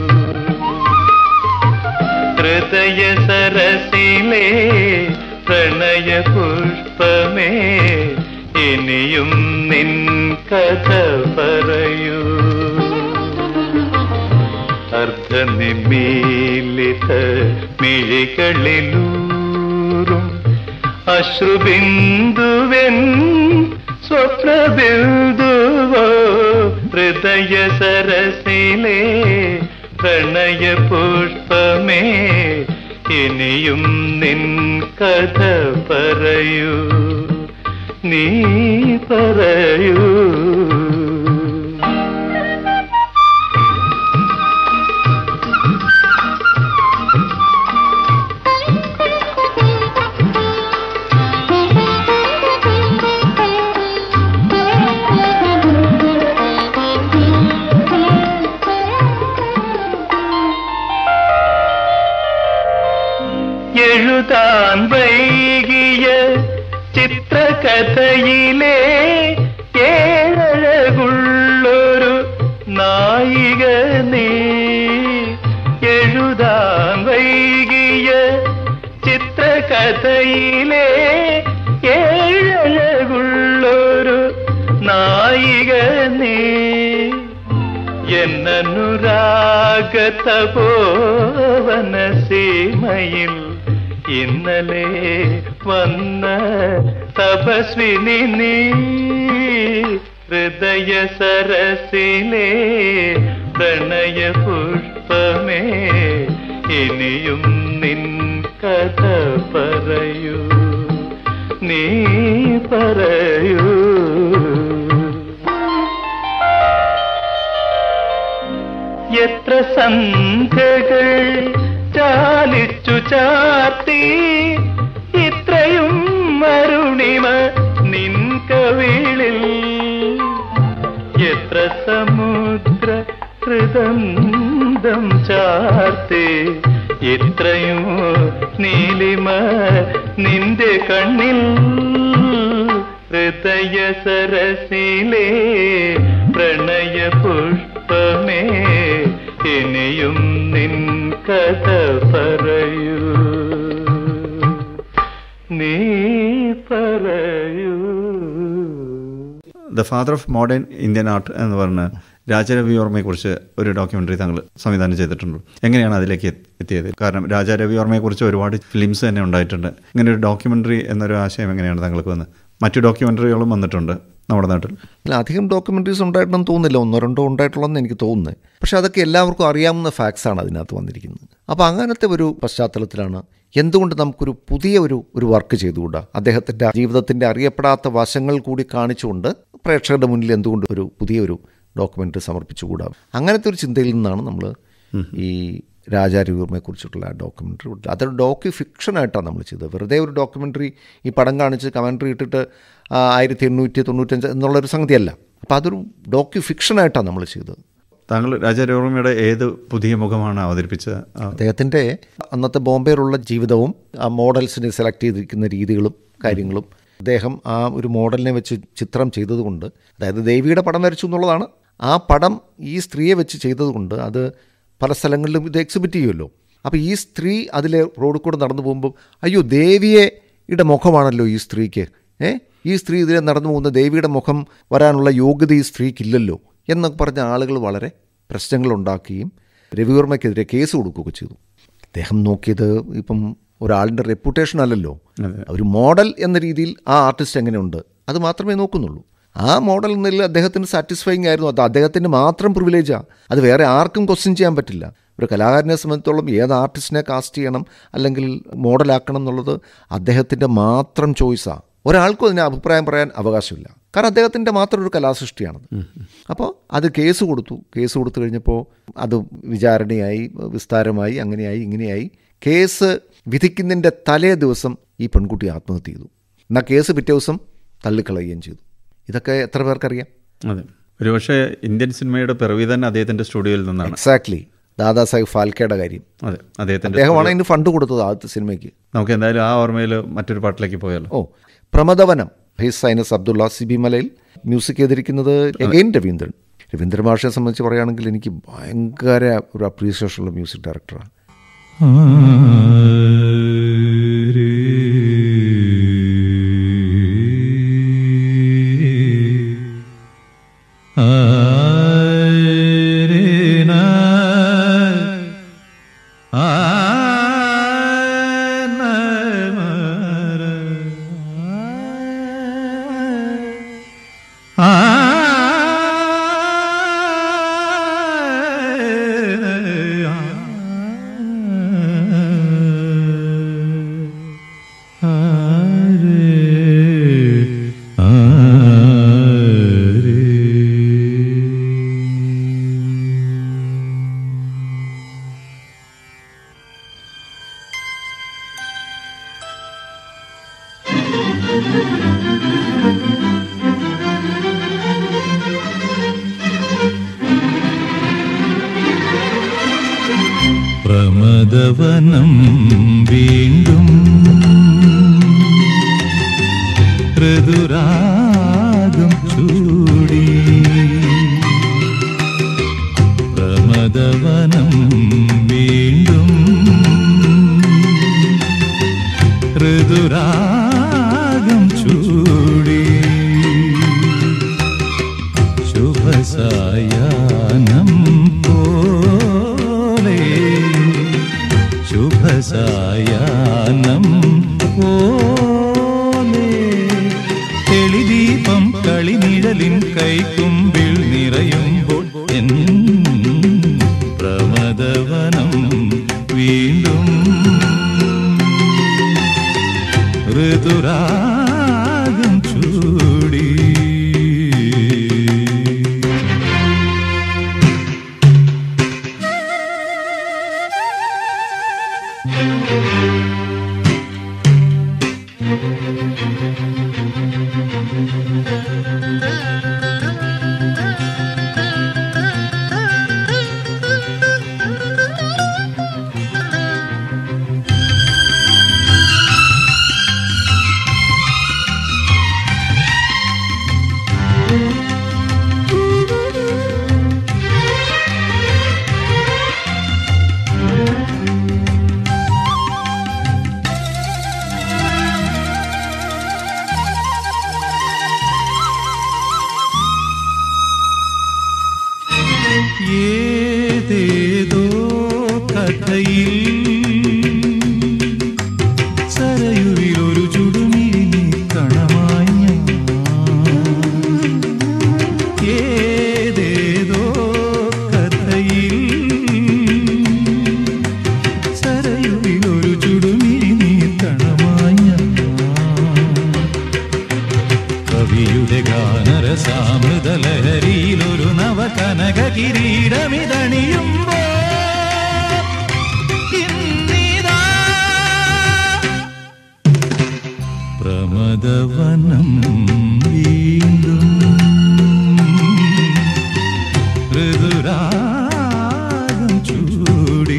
ഹൃദയ സരസിലേ പ്രണയ പുഷ്പമേ ഇനിയും നിൻ കഥ പറയൂ അർദ്ധനിമീലിത മിഴികളിലൂറും അശ്രുബിന്ദുവൻ സ്വപ്നബിന്ദുവോ ഹൃദയ സരസിലേ പ്രണയ പുഷ്പമേ ഇനിയും നിൻ കഥ പറയൂ നീ പറയൂ എഴുതാൻ വൈകിയ ചിത്രകഥയിലെ ഏഴകുള്ളൊരു നായിക നീ എഴുതാൻ വൈകിയ ചിത്രകഥയിലെ ഏഴകുള്ളൊരു നായിക നീ എന്നനുരാഗത പോവന സീമയിൽ ഇന്നലെ വന്ന തപസ്വിനി നീ ഹൃദയ സരസിലേ പ്രണയ പുഷ്പമേ ഇനിയും നിൻ കഥ പറയൂ നീ പറയൂ എത്ര സന്ധ്യകൾ ചാലിച്ചു ചാത്തി ഇത്രയും മരുണിമ നിൻ കവിളിൽ എത്ര സമുദ്ര ഹൃദന്തം ചാർത്തി ഇത്രയും നീലിമ നിന്റെ കണ്ണിൽ ഹൃദയ സരസിലേ പ്രണയ പുഷ്പമേ ഇനിയും നിൻ കഥ പറയൂ നീ പറയൂ the father of modern Indian art എന്ന് പറഞ്ഞ് രാജരവിവർമ്മയെക്കുറിച്ച് ഒരു ഡോക്യുമെൻ്ററി താങ്കൾ സംവിധാനം ചെയ്തിട്ടുണ്ട് എങ്ങനെയാണ് അതിലേക്ക് എത്തി- എത്തിയത് കാരണം രാജാരവിവർമ്മയെക്കുറിച്ച് ഒരുപാട് ഫിലിംസ് തന്നെ ഉണ്ടായിട്ടുണ്ട് ഇങ്ങനെ ഒരു ഡോക്യുമെൻ്ററി എന്നൊരു ആശയം എങ്ങനെയാണ് താങ്കൾക്ക് വന്നത് മറ്റു ഡോക്യുമെൻ്ററികളും വന്നിട്ടുണ്ട് നമ്മുടെ നാട്ടിൽ അല്ല അധികം ഡോക്യുമെൻ്ററീസ് ഉണ്ടായിട്ടൊന്നും തോന്നുന്നില്ല ഒന്നോ രണ്ടോ ഉണ്ടായിട്ടുള്ളതെന്ന് എനിക്ക് തോന്നുന്നത് പക്ഷേ അതൊക്കെ എല്ലാവർക്കും അറിയാവുന്ന ഫാക്ട്സ് ആണ് അതിനകത്ത് വന്നിരിക്കുന്നത് അപ്പോൾ അങ്ങനത്തെ ഒരു പശ്ചാത്തലത്തിലാണ് എന്തുകൊണ്ട് നമുക്കൊരു പുതിയ ഒരു ഒരു വർക്ക് ചെയ്തുകൂടാ അദ്ദേഹത്തിൻ്റെ ജീവിതത്തിൻ്റെ അറിയപ്പെടാത്ത വശങ്ങൾ കൂടി കാണിച്ചുകൊണ്ട് പ്രേക്ഷകരുടെ മുന്നിൽ എന്തുകൊണ്ട് ഒരു പുതിയ ഒരു ഡോക്യുമെൻ്ററി സമർപ്പിച്ചുകൂടാ അങ്ങനത്തെ ഒരു ചിന്തയിൽ നിന്നാണ് നമ്മൾ ഈ രാജാരവിവർമ്മയെക്കുറിച്ചിട്ടുള്ള ആ ഡോക്യുമെൻ്ററി അതൊരു ഡോക്യു ഫിക്ഷനായിട്ടാണ് നമ്മൾ ചെയ്തത് വെറുതെ ഒരു ഡോക്യുമെൻ്ററി ഈ പടം കാണിച്ച് കമൻട്രി ഇട്ടിട്ട് ആ, ആയിരത്തി എണ്ണൂറ്റി തൊണ്ണൂറ്റഞ്ച് എന്നുള്ളൊരു സംഗതിയല്ല അപ്പോൾ അതൊരു ഡോക്യു ഫിക്ഷനായിട്ടാണ് നമ്മൾ ചെയ്തത് താങ്കൾ രാജാരവിവർമ്മയുടെ ഏത് പുതിയ മുഖമാണ് അവതരിപ്പിച്ചത് ആ, അദ്ദേഹത്തിൻ്റെ അന്നത്തെ ബോംബെയിലുള്ള ജീവിതവും ആ മോഡൽസിനെ സെലക്ട് ചെയ്തിരിക്കുന്ന രീതികളും കാര്യങ്ങളും അദ്ദേഹം ആ ഒരു മോഡലിനെ വെച്ച് ചിത്രം ചെയ്തതുകൊണ്ട് അതായത് ദേവിയുടെ പടം വരച്ചു എന്നുള്ളതാണ് ആ പടം ഈ സ്ത്രീയെ വെച്ച് ചെയ്തതുകൊണ്ട് അത് പല സ്ഥലങ്ങളിലും ഇത് എക്സിബിറ്റ് ചെയ്യുമല്ലോ അപ്പോൾ ഈ സ്ത്രീ അതിലെ റോഡിൽ കൂടെ നടന്നു പോകുമ്പോൾ അയ്യോ ദേവിയുടെ മുഖമാണല്ലോ ഈ സ്ത്രീക്ക് ഏ ഈ സ്ത്രീ ഇതിലെ നടന്നു പോകുന്ന ദേവിയുടെ മുഖം വരാനുള്ള യോഗ്യത ഈ സ്ത്രീക്കില്ലല്ലോ എന്നൊക്കെ പറഞ്ഞ ആളുകൾ വളരെ പ്രശ്നങ്ങളുണ്ടാക്കുകയും രവിവർമ്മയ്ക്കെതിരെ കേസ് കൊടുക്കുകയൊക്കെ ചെയ്തു അദ്ദേഹം നോക്കിയത് ഇപ്പം ഒരാളിൻ്റെ റെപ്യൂട്ടേഷൻ അല്ലല്ലോ ഒരു മോഡൽ എന്ന രീതിയിൽ ആ ആർട്ടിസ്റ്റ് എങ്ങനെയുണ്ട് അത് മാത്രമേ നോക്കുന്നുള്ളൂ ആ മോഡൽ എന്നതിൽ അദ്ദേഹത്തിന് സാറ്റിസ്ഫൈങ് ആയിരുന്നു അത് അദ്ദേഹത്തിൻ്റെ മാത്രം പ്രിവിലേജാണ് അത് വേറെ ആർക്കും ക്വസ്റ്റ്യൻ ചെയ്യാൻ പറ്റില്ല ഒരു കലാകാരനെ സംബന്ധിച്ചോളം ഏത് ആർട്ടിസ്റ്റിനെ കാസ്റ്റ് ചെയ്യണം അല്ലെങ്കിൽ മോഡലാക്കണം എന്നുള്ളത് അദ്ദേഹത്തിൻ്റെ മാത്രം ചോയ്സാണ് ഒരാൾക്കും അതിന് അഭിപ്രായം പറയാൻ അവകാശമില്ല കാരണം അദ്ദേഹത്തിൻ്റെ മാത്രം ഒരു കലാസൃഷ്ടിയാണത് അപ്പോൾ അത് കേസ് കൊടുത്തു കേസ് കൊടുത്തു കഴിഞ്ഞപ്പോൾ അത് വിചാരണയായി വിസ്താരമായി അങ്ങനെയായി ഇങ്ങനെയായി കേസ് വിധിക്കുന്നതിൻ്റെ തലേ ദിവസം ഈ പെൺകുട്ടി ആത്മഹത്യ ചെയ്തു എന്നാൽ കേസ് പിറ്റേ ദിവസം തള്ളിക്കളയുകയും ചെയ്തു ഇതൊക്കെ എത്ര പേർക്കറിയാം അതെ ഒരുപക്ഷെ ഇന്ത്യൻ സിനിമയുടെ പിറവി തന്നെ അദ്ദേഹത്തിൻ്റെ സ്റ്റുഡിയോയിൽ നിന്നാണ് എക്സാക്ട്ലി ദാദാസാഹിബ് ഫാൽക്കെയുടെ കാര്യം അതെ അദ്ദേഹത്തിൻ്റെ അദ്ദേഹമാണ് അതിന് ഫണ്ട് കൊടുത്തത് ആദ്യത്തെ സിനിമയ്ക്ക് നമുക്ക് എന്തായാലും ആ ഓർമ്മയിൽ മറ്റൊരു പാട്ടിലേക്ക് പോയാലോ ഓ പ്രമദവനം his highness Abdullah Sibi Malayil music ചെയ്തിരിക്കുന്നത് എഗെയിൻ രവീന്ദ്രൻ രവീന്ദ്രൻ മാഷിനെ സംബന്ധിച്ച് പറയുകയാണെങ്കിൽ എനിക്ക് ഭയങ്കര ഒരു അപ്രീസിയേഷൻ ഉള്ള മ്യൂസിക് ഡയറക്ടറാണ് പ്രമദവനം വീണ്ടും ഋതുരാഗം ചൂടി പ്രമദവനം വീണ്ടും ഋതുരാഗം ചൂടി ശുഭസായാനം പോലെ ശുഭസായാനം പോലെ തെളിദീപം കളിനിഴലിൻ കൈക്കുമ്പിൽ നിറയുമ്പോൾ എൻ പ്രമദവനം വീണ്ടും ഋതുരാഗം ചൂടി ഏതേതോ കഥയിൽ സരയുവിൽ ഒരു ചുടുമിഴി കണമായി ഞാൻ. ഏതേതോ കഥയിൽ സരയുവിൽ ഒരു ചുടുമിഴി കണമായി ഞാൻ. കവിയുടെ ഗാനരസാമൃതലഹരിയിൽ ഒരു നവകനക കിരീടമിതണിയുമ്പോ പ്രമദവനം വീണ്ടും ഋതുരാഗം ചൂടി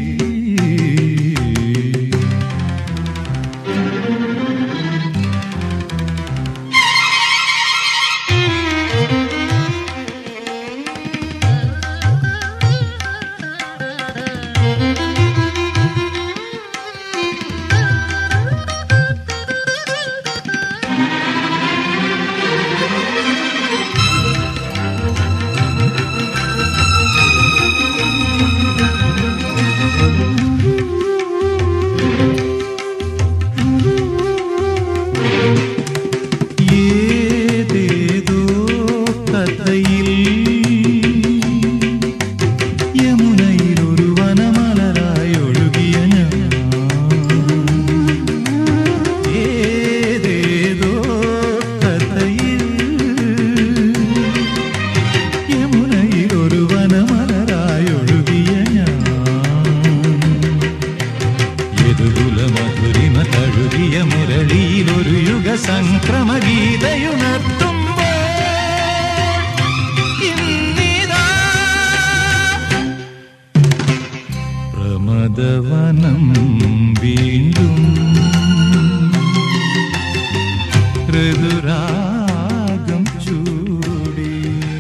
ഏതേതോ കഥയിൽ യമുനയിലൊരു വനമലരായി ഒഴുകിയ ഞാൻ ഏതേതോ കഥയിൽ യമുനയിലൊരു വനമലരായി ഒഴുകിയ ഞാൻ യദുകുല മധുരിമ തഴുകിയ മുരളിയിൽ ഒരു യുഗ സംക്രമ ഗീതയുണർത്തുമ്പോൾ ഇന്നിതാ പ്രമദവനം വീണ്ടും ഋതുരാഗം ചൂടി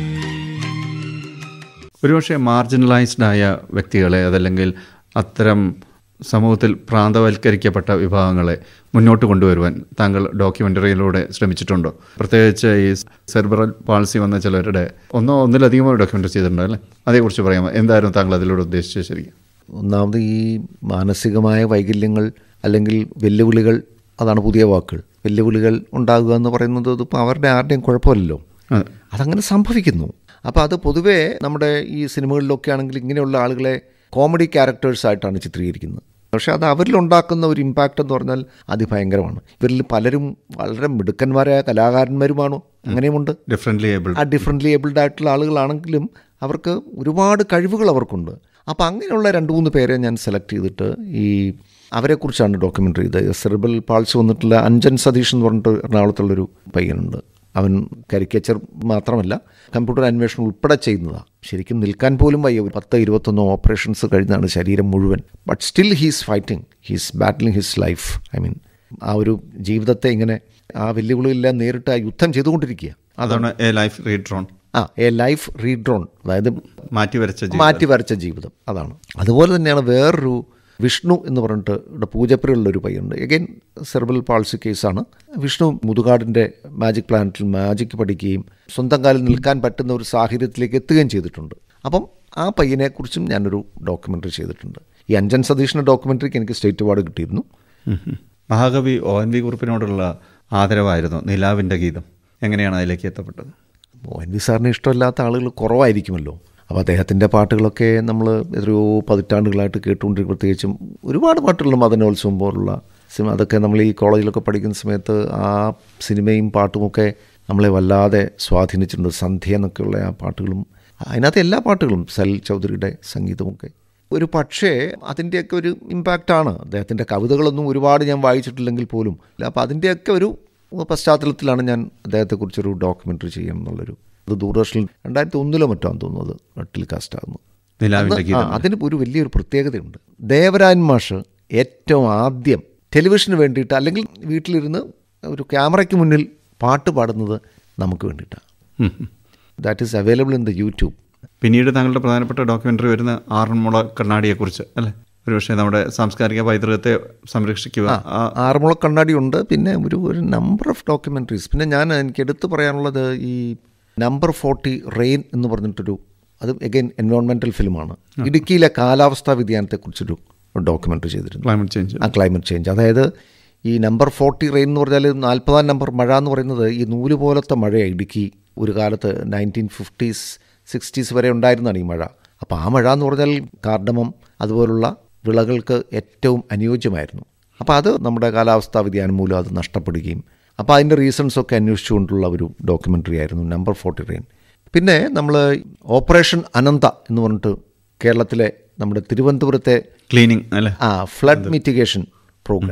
ഒരുപക്ഷെ മാർജിനലൈസ്ഡ് ആയ വ്യക്തികളെ അതല്ലെങ്കിൽ അത്തരം സമൂഹത്തിൽ പ്രാന്തവൽക്കരിക്കപ്പെട്ട വിഭാഗങ്ങളെ മുന്നോട്ട് കൊണ്ടുവരുവാൻ താങ്കൾ ഡോക്യുമെൻ്ററിയിലൂടെ ശ്രമിച്ചിട്ടുണ്ടോ പ്രത്യേകിച്ച് ഈ സെർബറൽ പാൾസി വന്ന ചിലരുടെ ഒന്നോ ഒന്നിലധികമോ ഡോക്യുമെൻ്ററി ചെയ്തിട്ടുണ്ടോ അല്ലേ അതേക്കുറിച്ച് പറയാമോ എന്തായിരുന്നു താങ്കൾ അതിലൂടെ ഉദ്ദേശിച്ചത് ശരിക്കും ഒന്നാമത് ഈ മാനസികമായ വൈകല്യങ്ങൾ അല്ലെങ്കിൽ വെല്ലുവിളികൾ അതാണ് പുതിയ വാക്കുകൾ വെല്ലുവിളികൾ ഉണ്ടാകുക എന്ന് പറയുന്നത് ഇതിപ്പോൾ അവരുടെ ആരുടെയും കുഴപ്പമില്ലല്ലോ അതെ. അതങ്ങനെ സംഭവിക്കുന്നു അപ്പോൾ അത് പൊതുവേ നമ്മുടെ ഈ സിനിമകളിലൊക്കെ ആണെങ്കിൽ ഇങ്ങനെയുള്ള ആളുകളെ കോമഡി ക്യാരക്ടേഴ്സായിട്ടാണ് ചിത്രീകരിക്കുന്നത് പക്ഷേ അത് അവരിലുണ്ടാക്കുന്ന ഒരു ഇമ്പാക്റ്റ് എന്ന് പറഞ്ഞാൽ അതിഭയങ്കരമാണ് ഇവരിൽ പലരും വളരെ മിടുക്കന്മാരായ കലാകാരന്മാരുമാണോ അങ്ങനെയുമുണ്ട് ഡിഫറെൻ്റ്ലി ഏബിൾ ആ ഡിഫറെൻ്റ്ലി ഏബിൾഡ് ആയിട്ടുള്ള ആളുകളാണെങ്കിലും അവർക്ക് ഒരുപാട് കഴിവുകൾ അവർക്കുണ്ട് അപ്പോൾ അങ്ങനെയുള്ള രണ്ട് മൂന്ന് പേരെ ഞാൻ സെലക്ട് ചെയ്തിട്ട് ഈ അവരെക്കുറിച്ചാണ് ഡോക്യുമെൻ്ററി ഇത് സെറിബൽ പാൾസ് വന്നിട്ടുള്ള അഞ്ജൻ സതീഷ് എന്ന് പറഞ്ഞിട്ട് എറണാകുളത്തുള്ളൊരു പയ്യനുണ്ട് അവൻ കരിക്കേച്ചർ മാത്രമല്ല കമ്പ്യൂട്ടർ അന്വേഷണം ഉൾപ്പെടെ ചെയ്യുന്നതാണ് ശരിക്കും നിൽക്കാൻ പോലും വയ്യ ഒരു പത്ത് ഇരുപത്തൊന്ന് ഓപ്പറേഷൻസ് കഴിഞ്ഞാണ് ശരീരം മുഴുവൻ but still he's fighting he's battling his life I mean ആ ഒരു ജീവിതത്തെ ഇങ്ങനെ ആ വെല്ലുവിളികളെല്ലാം നേരിട്ട് ആ യുദ്ധം ചെയ്തുകൊണ്ടിരിക്കുക അതാണ് എ ലൈഫ് റീഡ്രോൺ ആ എ ലൈഫ് റീഡ്രോൺ അതായത് മാറ്റി വരച്ച ജീവിതം. മാറ്റി വരച്ച ജീവിതം അതാണ് അതുപോലെ തന്നെയാണ് വേറൊരു വിഷ്ണു എന്ന് പറഞ്ഞിട്ട് ഇവിടെ പൂജപ്പുരയുള്ളൊരു പയ്യുണ്ട് എഗൈൻ സെർബൽ പാൾസി കേസാണ് വിഷ്ണു മുതുകാടിൻ്റെ മാജിക് പ്ലാനറ്റിൽ മാജിക് പഠിക്കുകയും സ്വന്തം കാലിൽ നിൽക്കാൻ പറ്റുന്ന ഒരു സാഹചര്യത്തിലേക്ക് എത്തുകയും ചെയ്തിട്ടുണ്ട് അപ്പം ആ പയ്യനെക്കുറിച്ചും ഞാനൊരു ഡോക്യുമെൻ്ററി ചെയ്തിട്ടുണ്ട് ഈ അഞ്ജൻ സതീഷിൻ്റെ ഡോക്യുമെൻ്ററിക്ക് എനിക്ക് സ്റ്റേറ്റ് അവാർഡ് കിട്ടിയിരുന്നു ഉം ഉം. മഹാകവി ഒ എൻ വി കുറിപ്പിനോടുള്ള ആദരവായിരുന്നു നിലാവിൻ്റെ ഗീതം എങ്ങനെയാണ് അതിലേക്ക് എത്തപ്പെട്ടത് ഒ എൻ വി സാറിന് ഇഷ്ടമില്ലാത്ത ആളുകൾ കുറവായിരിക്കുമല്ലോ അപ്പോൾ അദ്ദേഹത്തിൻ്റെ പാട്ടുകളൊക്കെ നമ്മൾ എത്രയോ പതിറ്റാണ്ടുകളായിട്ട് കേട്ടുകൊണ്ടിരിക്കും പ്രത്യേകിച്ചും ഒരുപാട് പാട്ടുകൾ മദനോത്സവം പോലുള്ള സിനിമ അതൊക്കെ നമ്മൾ ഈ കോളേജിലൊക്കെ പഠിക്കുന്ന സമയത്ത് ആ സിനിമയും പാട്ടുമൊക്കെ നമ്മളെ വല്ലാതെ സ്വാധീനിച്ചിട്ടുണ്ട് സന്ധ്യ എന്നൊക്കെയുള്ള ആ പാട്ടുകളും അതിനകത്ത് എല്ലാ പാട്ടുകളും സൽ ചൗധരിയുടെ സംഗീതമൊക്കെ ഒരു പക്ഷേ അതിൻ്റെയൊക്കെ ഒരു ഇമ്പാക്റ്റാണ് അദ്ദേഹത്തിൻ്റെ കവിതകളൊന്നും ഒരുപാട് ഞാൻ വായിച്ചിട്ടില്ലെങ്കിൽ പോലും അപ്പോൾ അതിൻ്റെയൊക്കെ ഒരു പശ്ചാത്തലത്തിലാണ് ഞാൻ അദ്ദേഹത്തെക്കുറിച്ചൊരു ഡോക്യുമെൻ്ററി ചെയ്യണം എന്നുള്ളൊരു അത് ദൂരദർശനിൽ രണ്ടായിരത്തി ഒന്നിലോ മറ്റോ ആണെന്ന് തോന്നുന്നത് ടെലികാസ്റ്റ് ആകുന്നു നിലാവിൻ്റെ അന്ന് ഗീതം ആ, അതിന് ഒരു വലിയൊരു പ്രത്യേകതയുണ്ട് ദേവരാജൻ മാഷ് ഏറ്റവും ആദ്യം ടെലിവിഷന് വേണ്ടിയിട്ട് അല്ലെങ്കിൽ വീട്ടിലിരുന്ന് ഒരു ക്യാമറയ്ക്ക് മുന്നിൽ പാട്ട് പാടുന്നത് നമുക്ക് വേണ്ടിയിട്ടാണ് ഉം ഉം. That is available in the YouTube പിന്നീട് താങ്കളുടെ പ്രധാനപ്പെട്ട ഡോക്യുമെൻ്ററി വരുന്ന ആറന്മുള കണ്ണാടിയെക്കുറിച്ച് അല്ലേ ഒരുപക്ഷെ നമ്മുടെ സാംസ്കാരിക പൈതൃകത്തെ സംരക്ഷിക്കുക ആ ആറന്മുള കണ്ണാടി ഉണ്ട് പിന്നെ ഒരു ഒരു നമ്പർ ഓഫ് ഡോക്യുമെൻ്ററീസ് പിന്നെ ഞാൻ എനിക്ക് എടുത്തു പറയാനുള്ളത് ഈ നമ്പർ ഫോർട്ടി റെയിൻ എന്ന് പറഞ്ഞിട്ടൊരു അത് എഗൈൻ എൻവയോൺമെൻറ്റൽ ഫിലിമാണ് ഇടുക്കിയിലെ കാലാവസ്ഥാ വ്യതിയാനത്തെക്കുറിച്ചൊരു ഡോക്യുമെൻ്ററി ചെയ്തിരുന്നു ക്ലൈമറ്റ് ചേഞ്ച് ആ ക്ലൈമറ്റ് ചേഞ്ച് അതായത് ഈ നമ്പർ ഫോർട്ടി റെയിൻ എന്ന് പറഞ്ഞാൽ നാൽപ്പതാം നമ്പർ മഴ എന്ന് പറയുന്നത് ഈ നൂല് പോലത്തെ മഴയാണ് ഇടുക്കി ഒരു കാലത്ത് നയൻറ്റീൻ ഫിഫ്റ്റീസ് സിക്സ്റ്റീസ് വരെ ഉണ്ടായിരുന്നതാണ് ഈ മഴ അപ്പോൾ ആ മഴ എന്ന് പറഞ്ഞാൽ കാർഡമം അതുപോലുള്ള വിളകൾക്ക് ഏറ്റവും അനുയോജ്യമായിരുന്നു അപ്പോൾ അത് നമ്മുടെ കാലാവസ്ഥാ വ്യതിയാനം മൂലം അത് നഷ്ടപ്പെടുകയും അപ്പോൾ അതിൻ്റെ റീസൺസൊക്കെ അന്വേഷിച്ചുകൊണ്ടുള്ള ഒരു ഡോക്യുമെൻ്ററി ആയിരുന്നു നമ്പർ ഫോർട്ടി റെയിൻ പിന്നെ നമ്മൾ ഓപ്പറേഷൻ അനന്ത എന്ന് പറഞ്ഞിട്ട് കേരളത്തിലെ നമ്മുടെ തിരുവനന്തപുരത്തെ ക്ലീനിങ് അല്ലേ ആ ഫ്ലഡ് മിറ്റിഗേഷൻ പ്രോഗ്രാം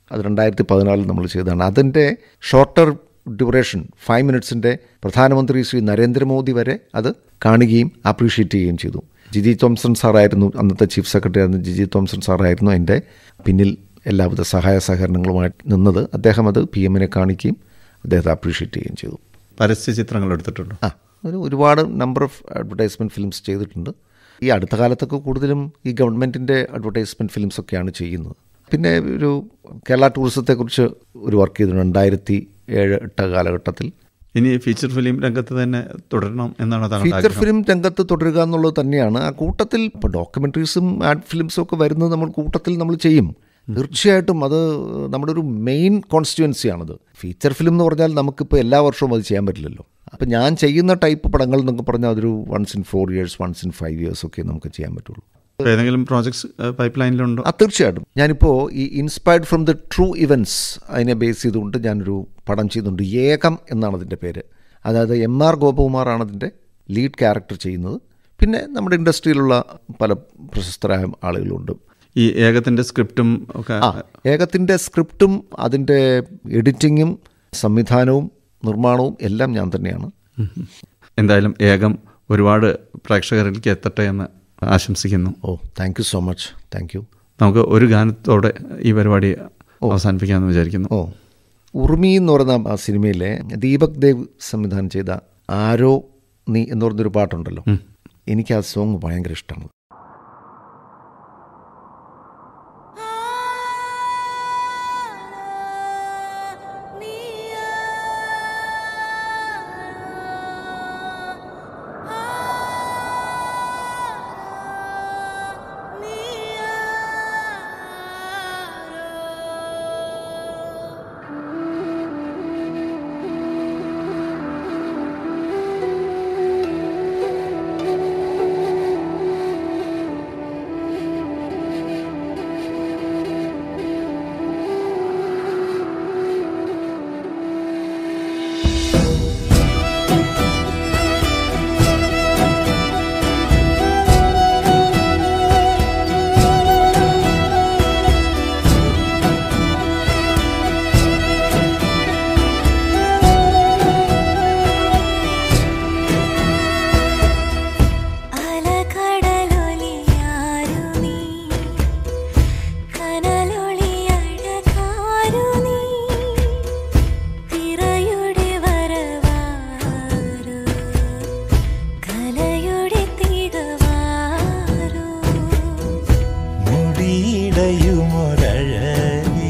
അത് രണ്ടായിരത്തി പതിനാലിൽ നമ്മൾ ചെയ്തതാണ് അതിൻ്റെ ഷോർട്ടർ ഡ്യൂറേഷൻ ഫൈവ് മിനിറ്റ്സിൻ്റെ പ്രധാനമന്ത്രി ശ്രീ നരേന്ദ്രമോദി വരെ അത് കാണുകയും അപ്രീഷിയേറ്റ് ചെയ്യുകയും ചെയ്തു ജിജി തോംസൺ സാറായിരുന്നു അന്നത്തെ ചീഫ് സെക്രട്ടറി ആയിരുന്ന ജിജി തോംസൺ സാറായിരുന്നു എൻ്റെ പിന്നിൽ എല്ലാവിധ സഹായ സഹകരണങ്ങളുമായിട്ട് നിന്നത് അദ്ദേഹം അത് പി എമ്മിനെ കാണിക്കുകയും അദ്ദേഹത്തെ അപ്രീഷിയേറ്റ് ചെയ്യുകയും ചെയ്തു പരസ്യ ചിത്രങ്ങൾ എടുത്തിട്ടുണ്ടോ ആ ഒരു ഒരുപാട് നമ്പർ ഓഫ് അഡ്വർടൈസ്മെൻറ്റ് ഫിലിംസ് ചെയ്തിട്ടുണ്ട് ഈ അടുത്ത കാലത്തൊക്കെ കൂടുതലും ഈ ഗവൺമെൻറ്റിൻ്റെ അഡ്വർടൈസ്മെൻറ്റ് ഫിലിംസ് ഒക്കെയാണ് ചെയ്യുന്നത് പിന്നെ ഒരു കേരള ടൂറിസത്തെക്കുറിച്ച് ഒരു വർക്ക് ചെയ്തിട്ടുണ്ട് രണ്ടായിരത്തി ഏഴ് എട്ട് കാലഘട്ടത്തിൽ ഇനി ഫീച്ചർ ഫിലിം രംഗത്ത് തന്നെ തുടരണം എന്നാണ് താങ്കളുടെ ഫീച്ചർ ആഗ്രഹം ഫിലിം രംഗത്ത് തുടരുക എന്നുള്ളത് തന്നെയാണ് ആ കൂട്ടത്തിൽ ഇപ്പോൾ ഡോക്യുമെൻ്ററീസും ആഡ് ഫിലിംസും ഒക്കെ വരുന്നത് നമ്മൾ കൂട്ടത്തിൽ നമ്മൾ ചെയ്യും തീർച്ചയായിട്ടും അത് നമ്മുടെ ഒരു മെയിൻ കോൺസ്റ്റിറ്റ്യുവൻസിയാണത് ഫീച്ചർ ഫിലിം എന്ന് പറഞ്ഞാൽ നമുക്കിപ്പോൾ എല്ലാ വർഷവും അത് ചെയ്യാൻ പറ്റില്ലല്ലോ അപ്പം ഞാൻ ചെയ്യുന്ന ടൈപ്പ് പടങ്ങൾ എന്നൊക്കെ പറഞ്ഞാൽ അതൊരു once in four years once in five years ഒക്കെ നമുക്ക് ചെയ്യാൻ പറ്റുള്ളൂ അപ്പോൾ ഏതെങ്കിലും പ്രോജക്ട്സ് പൈപ്പ് ലൈനിലുണ്ടോ ആ തീർച്ചയായിട്ടും ഞാനിപ്പോൾ ഈ inspired from the true events അതിനെ ബേസ് ചെയ്തുകൊണ്ട് ഞാനൊരു പടം ചെയ്യുന്നുണ്ട് ഏകം എന്നാണ് അതിൻ്റെ പേര് അതായത് എം ആർ ഗോപകുമാറാണ് അതിൻ്റെ ലീഡ് ക്യാരക്ടർ ചെയ്യുന്നത് പിന്നെ നമ്മുടെ ഇൻഡസ്ട്രിയിലുള്ള പല പ്രശസ്തരായ ആളുകളുണ്ട് ഈ ഏകത്തിൻ്റെ സ്ക്രിപ്റ്റും ഒക്കെ ആ ഏകത്തിൻ്റെ സ്ക്രിപ്റ്റും അതിൻ്റെ എഡിറ്റിങ്ങും സംവിധാനവും നിർമ്മാണവും എല്ലാം ഞാൻ തന്നെയാണ് ഉം. എന്തായാലും ഏകം ഒരുപാട് പ്രേക്ഷകരിലേക്ക് എത്തട്ടെ എന്ന് ആശംസിക്കുന്നു oh thank you so much thank you നമുക്ക് ഒരു ഗാനത്തോടെ ഈ പരിപാടി അവസാനിപ്പിക്കാമെന്ന് വിചാരിക്കുന്നു ഓ ഉർമി എന്ന് പറയുന്ന ആ സിനിമയിലെ ദീപക് ദേവ് സംവിധാനം ചെയ്ത ആരോ നീ എന്ന് പറഞ്ഞൊരു പാട്ടുണ്ടല്ലോ എനിക്ക് ആ സോങ് ഭയങ്കര ഇഷ്ടമാണ് അലകടലൊലിയാരു നീ കനലൊളിയഴകാരു നീ തിരയുടെ വരവാരു കലയുടെ തികവാരു മുടിയിടയുമൊരഴകി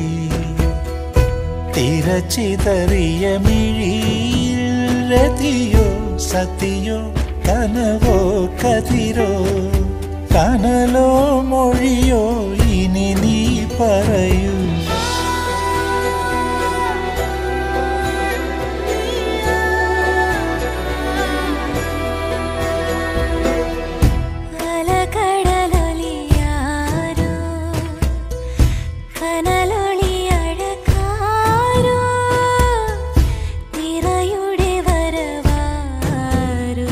തിരച്ചിതറിയ മിഴിയിൽ രതിയോ സതിയോ കനവോ കതിരോ കനലോ മൊഴിയോ ഇനി നീ പറയൂ അലകടലൊലിയാരു കനലൊളിയഴകാരു തിരയുടെ വരവാരു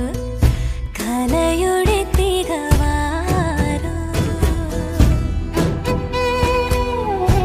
കലയുടെ തികവാരു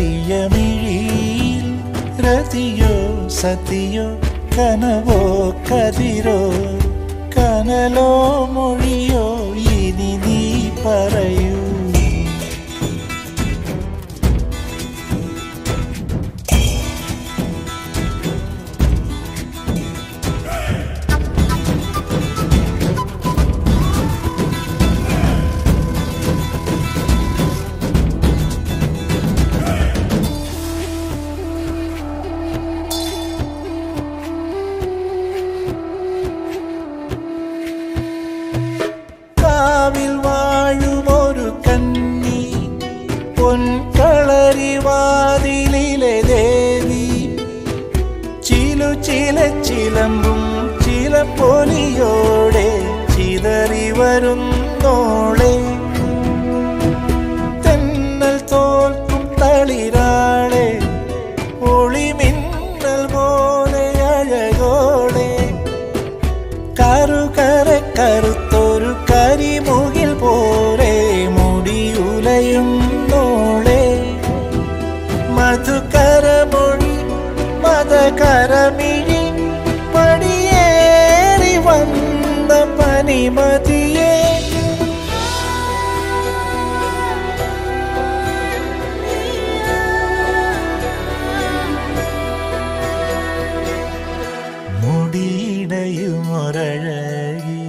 ചിതറിയ മിഴിയിൽ രതിയോ സതിയോ കനവോ കതിരോ കനലോ മൊഴിയോ ഇനി നീ പറയൂ കാവിൽ വാഴുമൊരു കന്നി പൊൻകളരിവാതിലിലെ ദേവി ചിലു ചില ചിലമ്പും ചില പൊലിയോടെ ചിതറി വരുന്നോളെ തെന്നൽ തോൽക്കും തളിരാളെ ഒളിമിന്നൽ പോലെ അഴകോളെ കറുകര കറുത്തൊരു കരിമുകിൽ പോലെ മുടിയുലയും നോളെ മധുകരമൊഴി മതകരമിഴി പടിയേറി വന്ന പനിമതിയേ മുടിയിടയുമൊരഴകി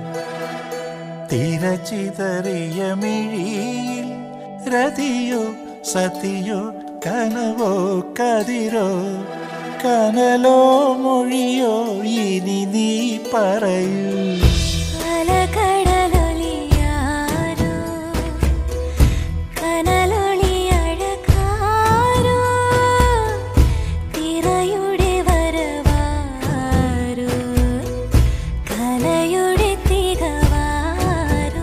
തിരച്ചിതറിയ മിഴിയിൽ രതിയോ സതിയോ കനവോ കതിരോ കനലോ മൊഴിയോ ഇനി നീ പറയൂ അലകടലൊലിയാരോ കനലൊളിയഴകാരോ തിരയുടെ വരവാരോ കലയുടെ തികവാരോ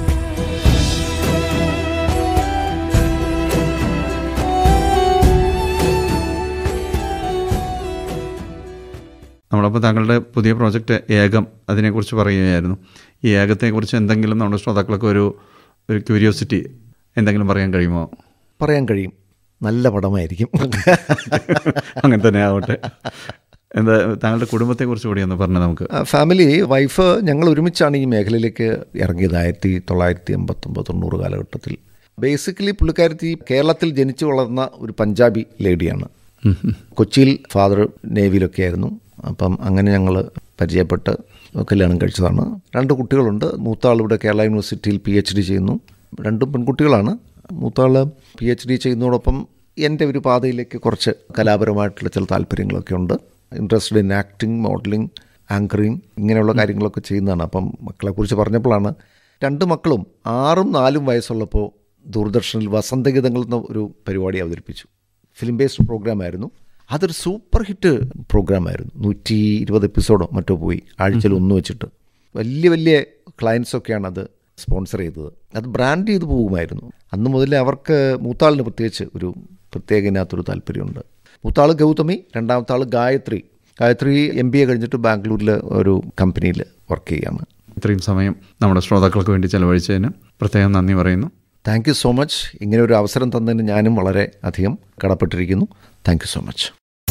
നമ്മളപ്പോൾ താങ്കളുടെ പുതിയ പ്രോജക്റ്റ് ഏകം അതിനെക്കുറിച്ച് പറയുകയായിരുന്നു ഈ ഏകത്തെക്കുറിച്ച് എന്തെങ്കിലും നമ്മുടെ ശ്രോതാക്കൾക്ക് ഒരു ഒരു ക്യൂരിയോസിറ്റി എന്തെങ്കിലും പറയാൻ കഴിയുമോ പറയാൻ കഴിയും നല്ല പടമായിരിക്കും അങ്ങനെ തന്നെ ആവട്ടെ എന്താ താങ്കളുടെ കുടുംബത്തെക്കുറിച്ച് കൂടി ഒന്ന് പറഞ്ഞു നമുക്ക് ആ, ഫാമിലി വൈഫ് ഞങ്ങൾ ഒരുമിച്ചാണ് ഈ മേഖലയിലേക്ക് ഇറങ്ങിയത് ആയിരത്തി തൊള്ളായിരത്തി എൺപത്തൊമ്പത് തൊണ്ണൂറ് കാലഘട്ടത്തിൽ ബേസിക്കലി പുള്ളിക്കാരത്തി കേരളത്തിൽ ജനിച്ചു വളർന്ന ഒരു പഞ്ചാബി ലേഡിയാണ് കൊച്ചിയിൽ ഫാദർ നേവിയിലൊക്കെ ആയിരുന്നു അപ്പം അങ്ങനെ ഞങ്ങൾ പരിചയപ്പെട്ട് കല്യാണം കഴിച്ചതാണ് രണ്ട് കുട്ടികളുണ്ട് മൂത്താൾ ഇവിടെ കേരള യൂണിവേഴ്സിറ്റിയിൽ പി എച്ച് ഡി ചെയ്യുന്നു രണ്ടും പെൺകുട്ടികളാണ് മൂത്താൾ പി എച്ച് ഡി ചെയ്യുന്നതോടൊപ്പം എൻ്റെ ഒരു പാതയിലേക്ക് കുറച്ച് കലാപരമായിട്ടുള്ള ചില താല്പര്യങ്ങളൊക്കെ ഉണ്ട് interested in acting modelling anchoring ഇങ്ങനെയുള്ള കാര്യങ്ങളൊക്കെ ചെയ്യുന്നതാണ് അപ്പം മക്കളെക്കുറിച്ച് പറഞ്ഞപ്പോഴാണ് രണ്ട് മക്കളും ആറും നാലും വയസ്സുള്ളപ്പോൾ ദൂരദർശനിൽ വസന്തഗീതങ്ങൾ എന്ന ഒരു പരിപാടി അവതരിപ്പിച്ചു ഫിലിം ബേസ്ഡ് പ്രോഗ്രാമായിരുന്നു അതൊരു സൂപ്പർ ഹിറ്റ് പ്രോഗ്രാമായിരുന്നു നൂറ്റി ഇരുപത് എപ്പിസോഡോ മറ്റോ പോയി ആഴ്ചയിൽ ഒന്ന് വെച്ചിട്ട് വലിയ വലിയ ക്ലയൻസൊക്കെയാണ് അത് സ്പോൺസർ ചെയ്തത് അത് ബ്രാൻഡ് ചെയ്ത് പോകുമായിരുന്നു അന്ന് മുതലേ അവർക്ക് മൂത്താളിന് പ്രത്യേകിച്ച് ഒരു പ്രത്യേക ഇതിനകത്തൊരു താല്പര്യമുണ്ട് മൂത്താൾ ഗൗതമി രണ്ടാമത്തെ ആൾ Gayathri Gayathri M B A കഴിഞ്ഞിട്ട് ബാംഗ്ലൂരിൽ ഒരു കമ്പനിയിൽ വർക്ക് ചെയ്യാണ് ഇത്രയും സമയം നമ്മുടെ ശ്രോതാക്കൾക്ക് വേണ്ടി ചെലവഴിച്ചതിന് പ്രത്യേകം നന്ദി പറയുന്നു താങ്ക് യു സോ മച്ച് ഇങ്ങനെ ഒരു അവസരം തന്നതിന് ഞാനും വളരെ അധികം കടപ്പെട്ടിരിക്കുന്നു താങ്ക് യു സോ മച്ച്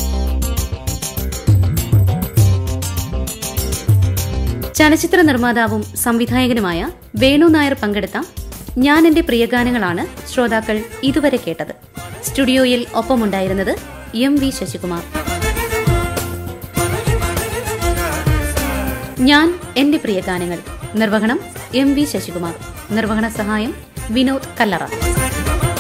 ചലച്ചിത്ര നിർമ്മാതാവും സംവിധായകനുമായ വേണു നായർ പങ്കെടുത്ത ഞാൻ എന്റെ പ്രിയഗാനങ്ങളാണ് ശ്രോതാക്കൾ ഇതുവരെ കേട്ടത് സ്റ്റുഡിയോയിൽ ഒപ്പമുണ്ടായിരുന്നത് എം വി ശശികുമാർ ഞാൻ എന്റെ പ്രിയഗാനങ്ങൾ നിർവഹണം എം വി ശശികുമാർ നിർവഹണ സഹായം വിനോദ് കല്ലറ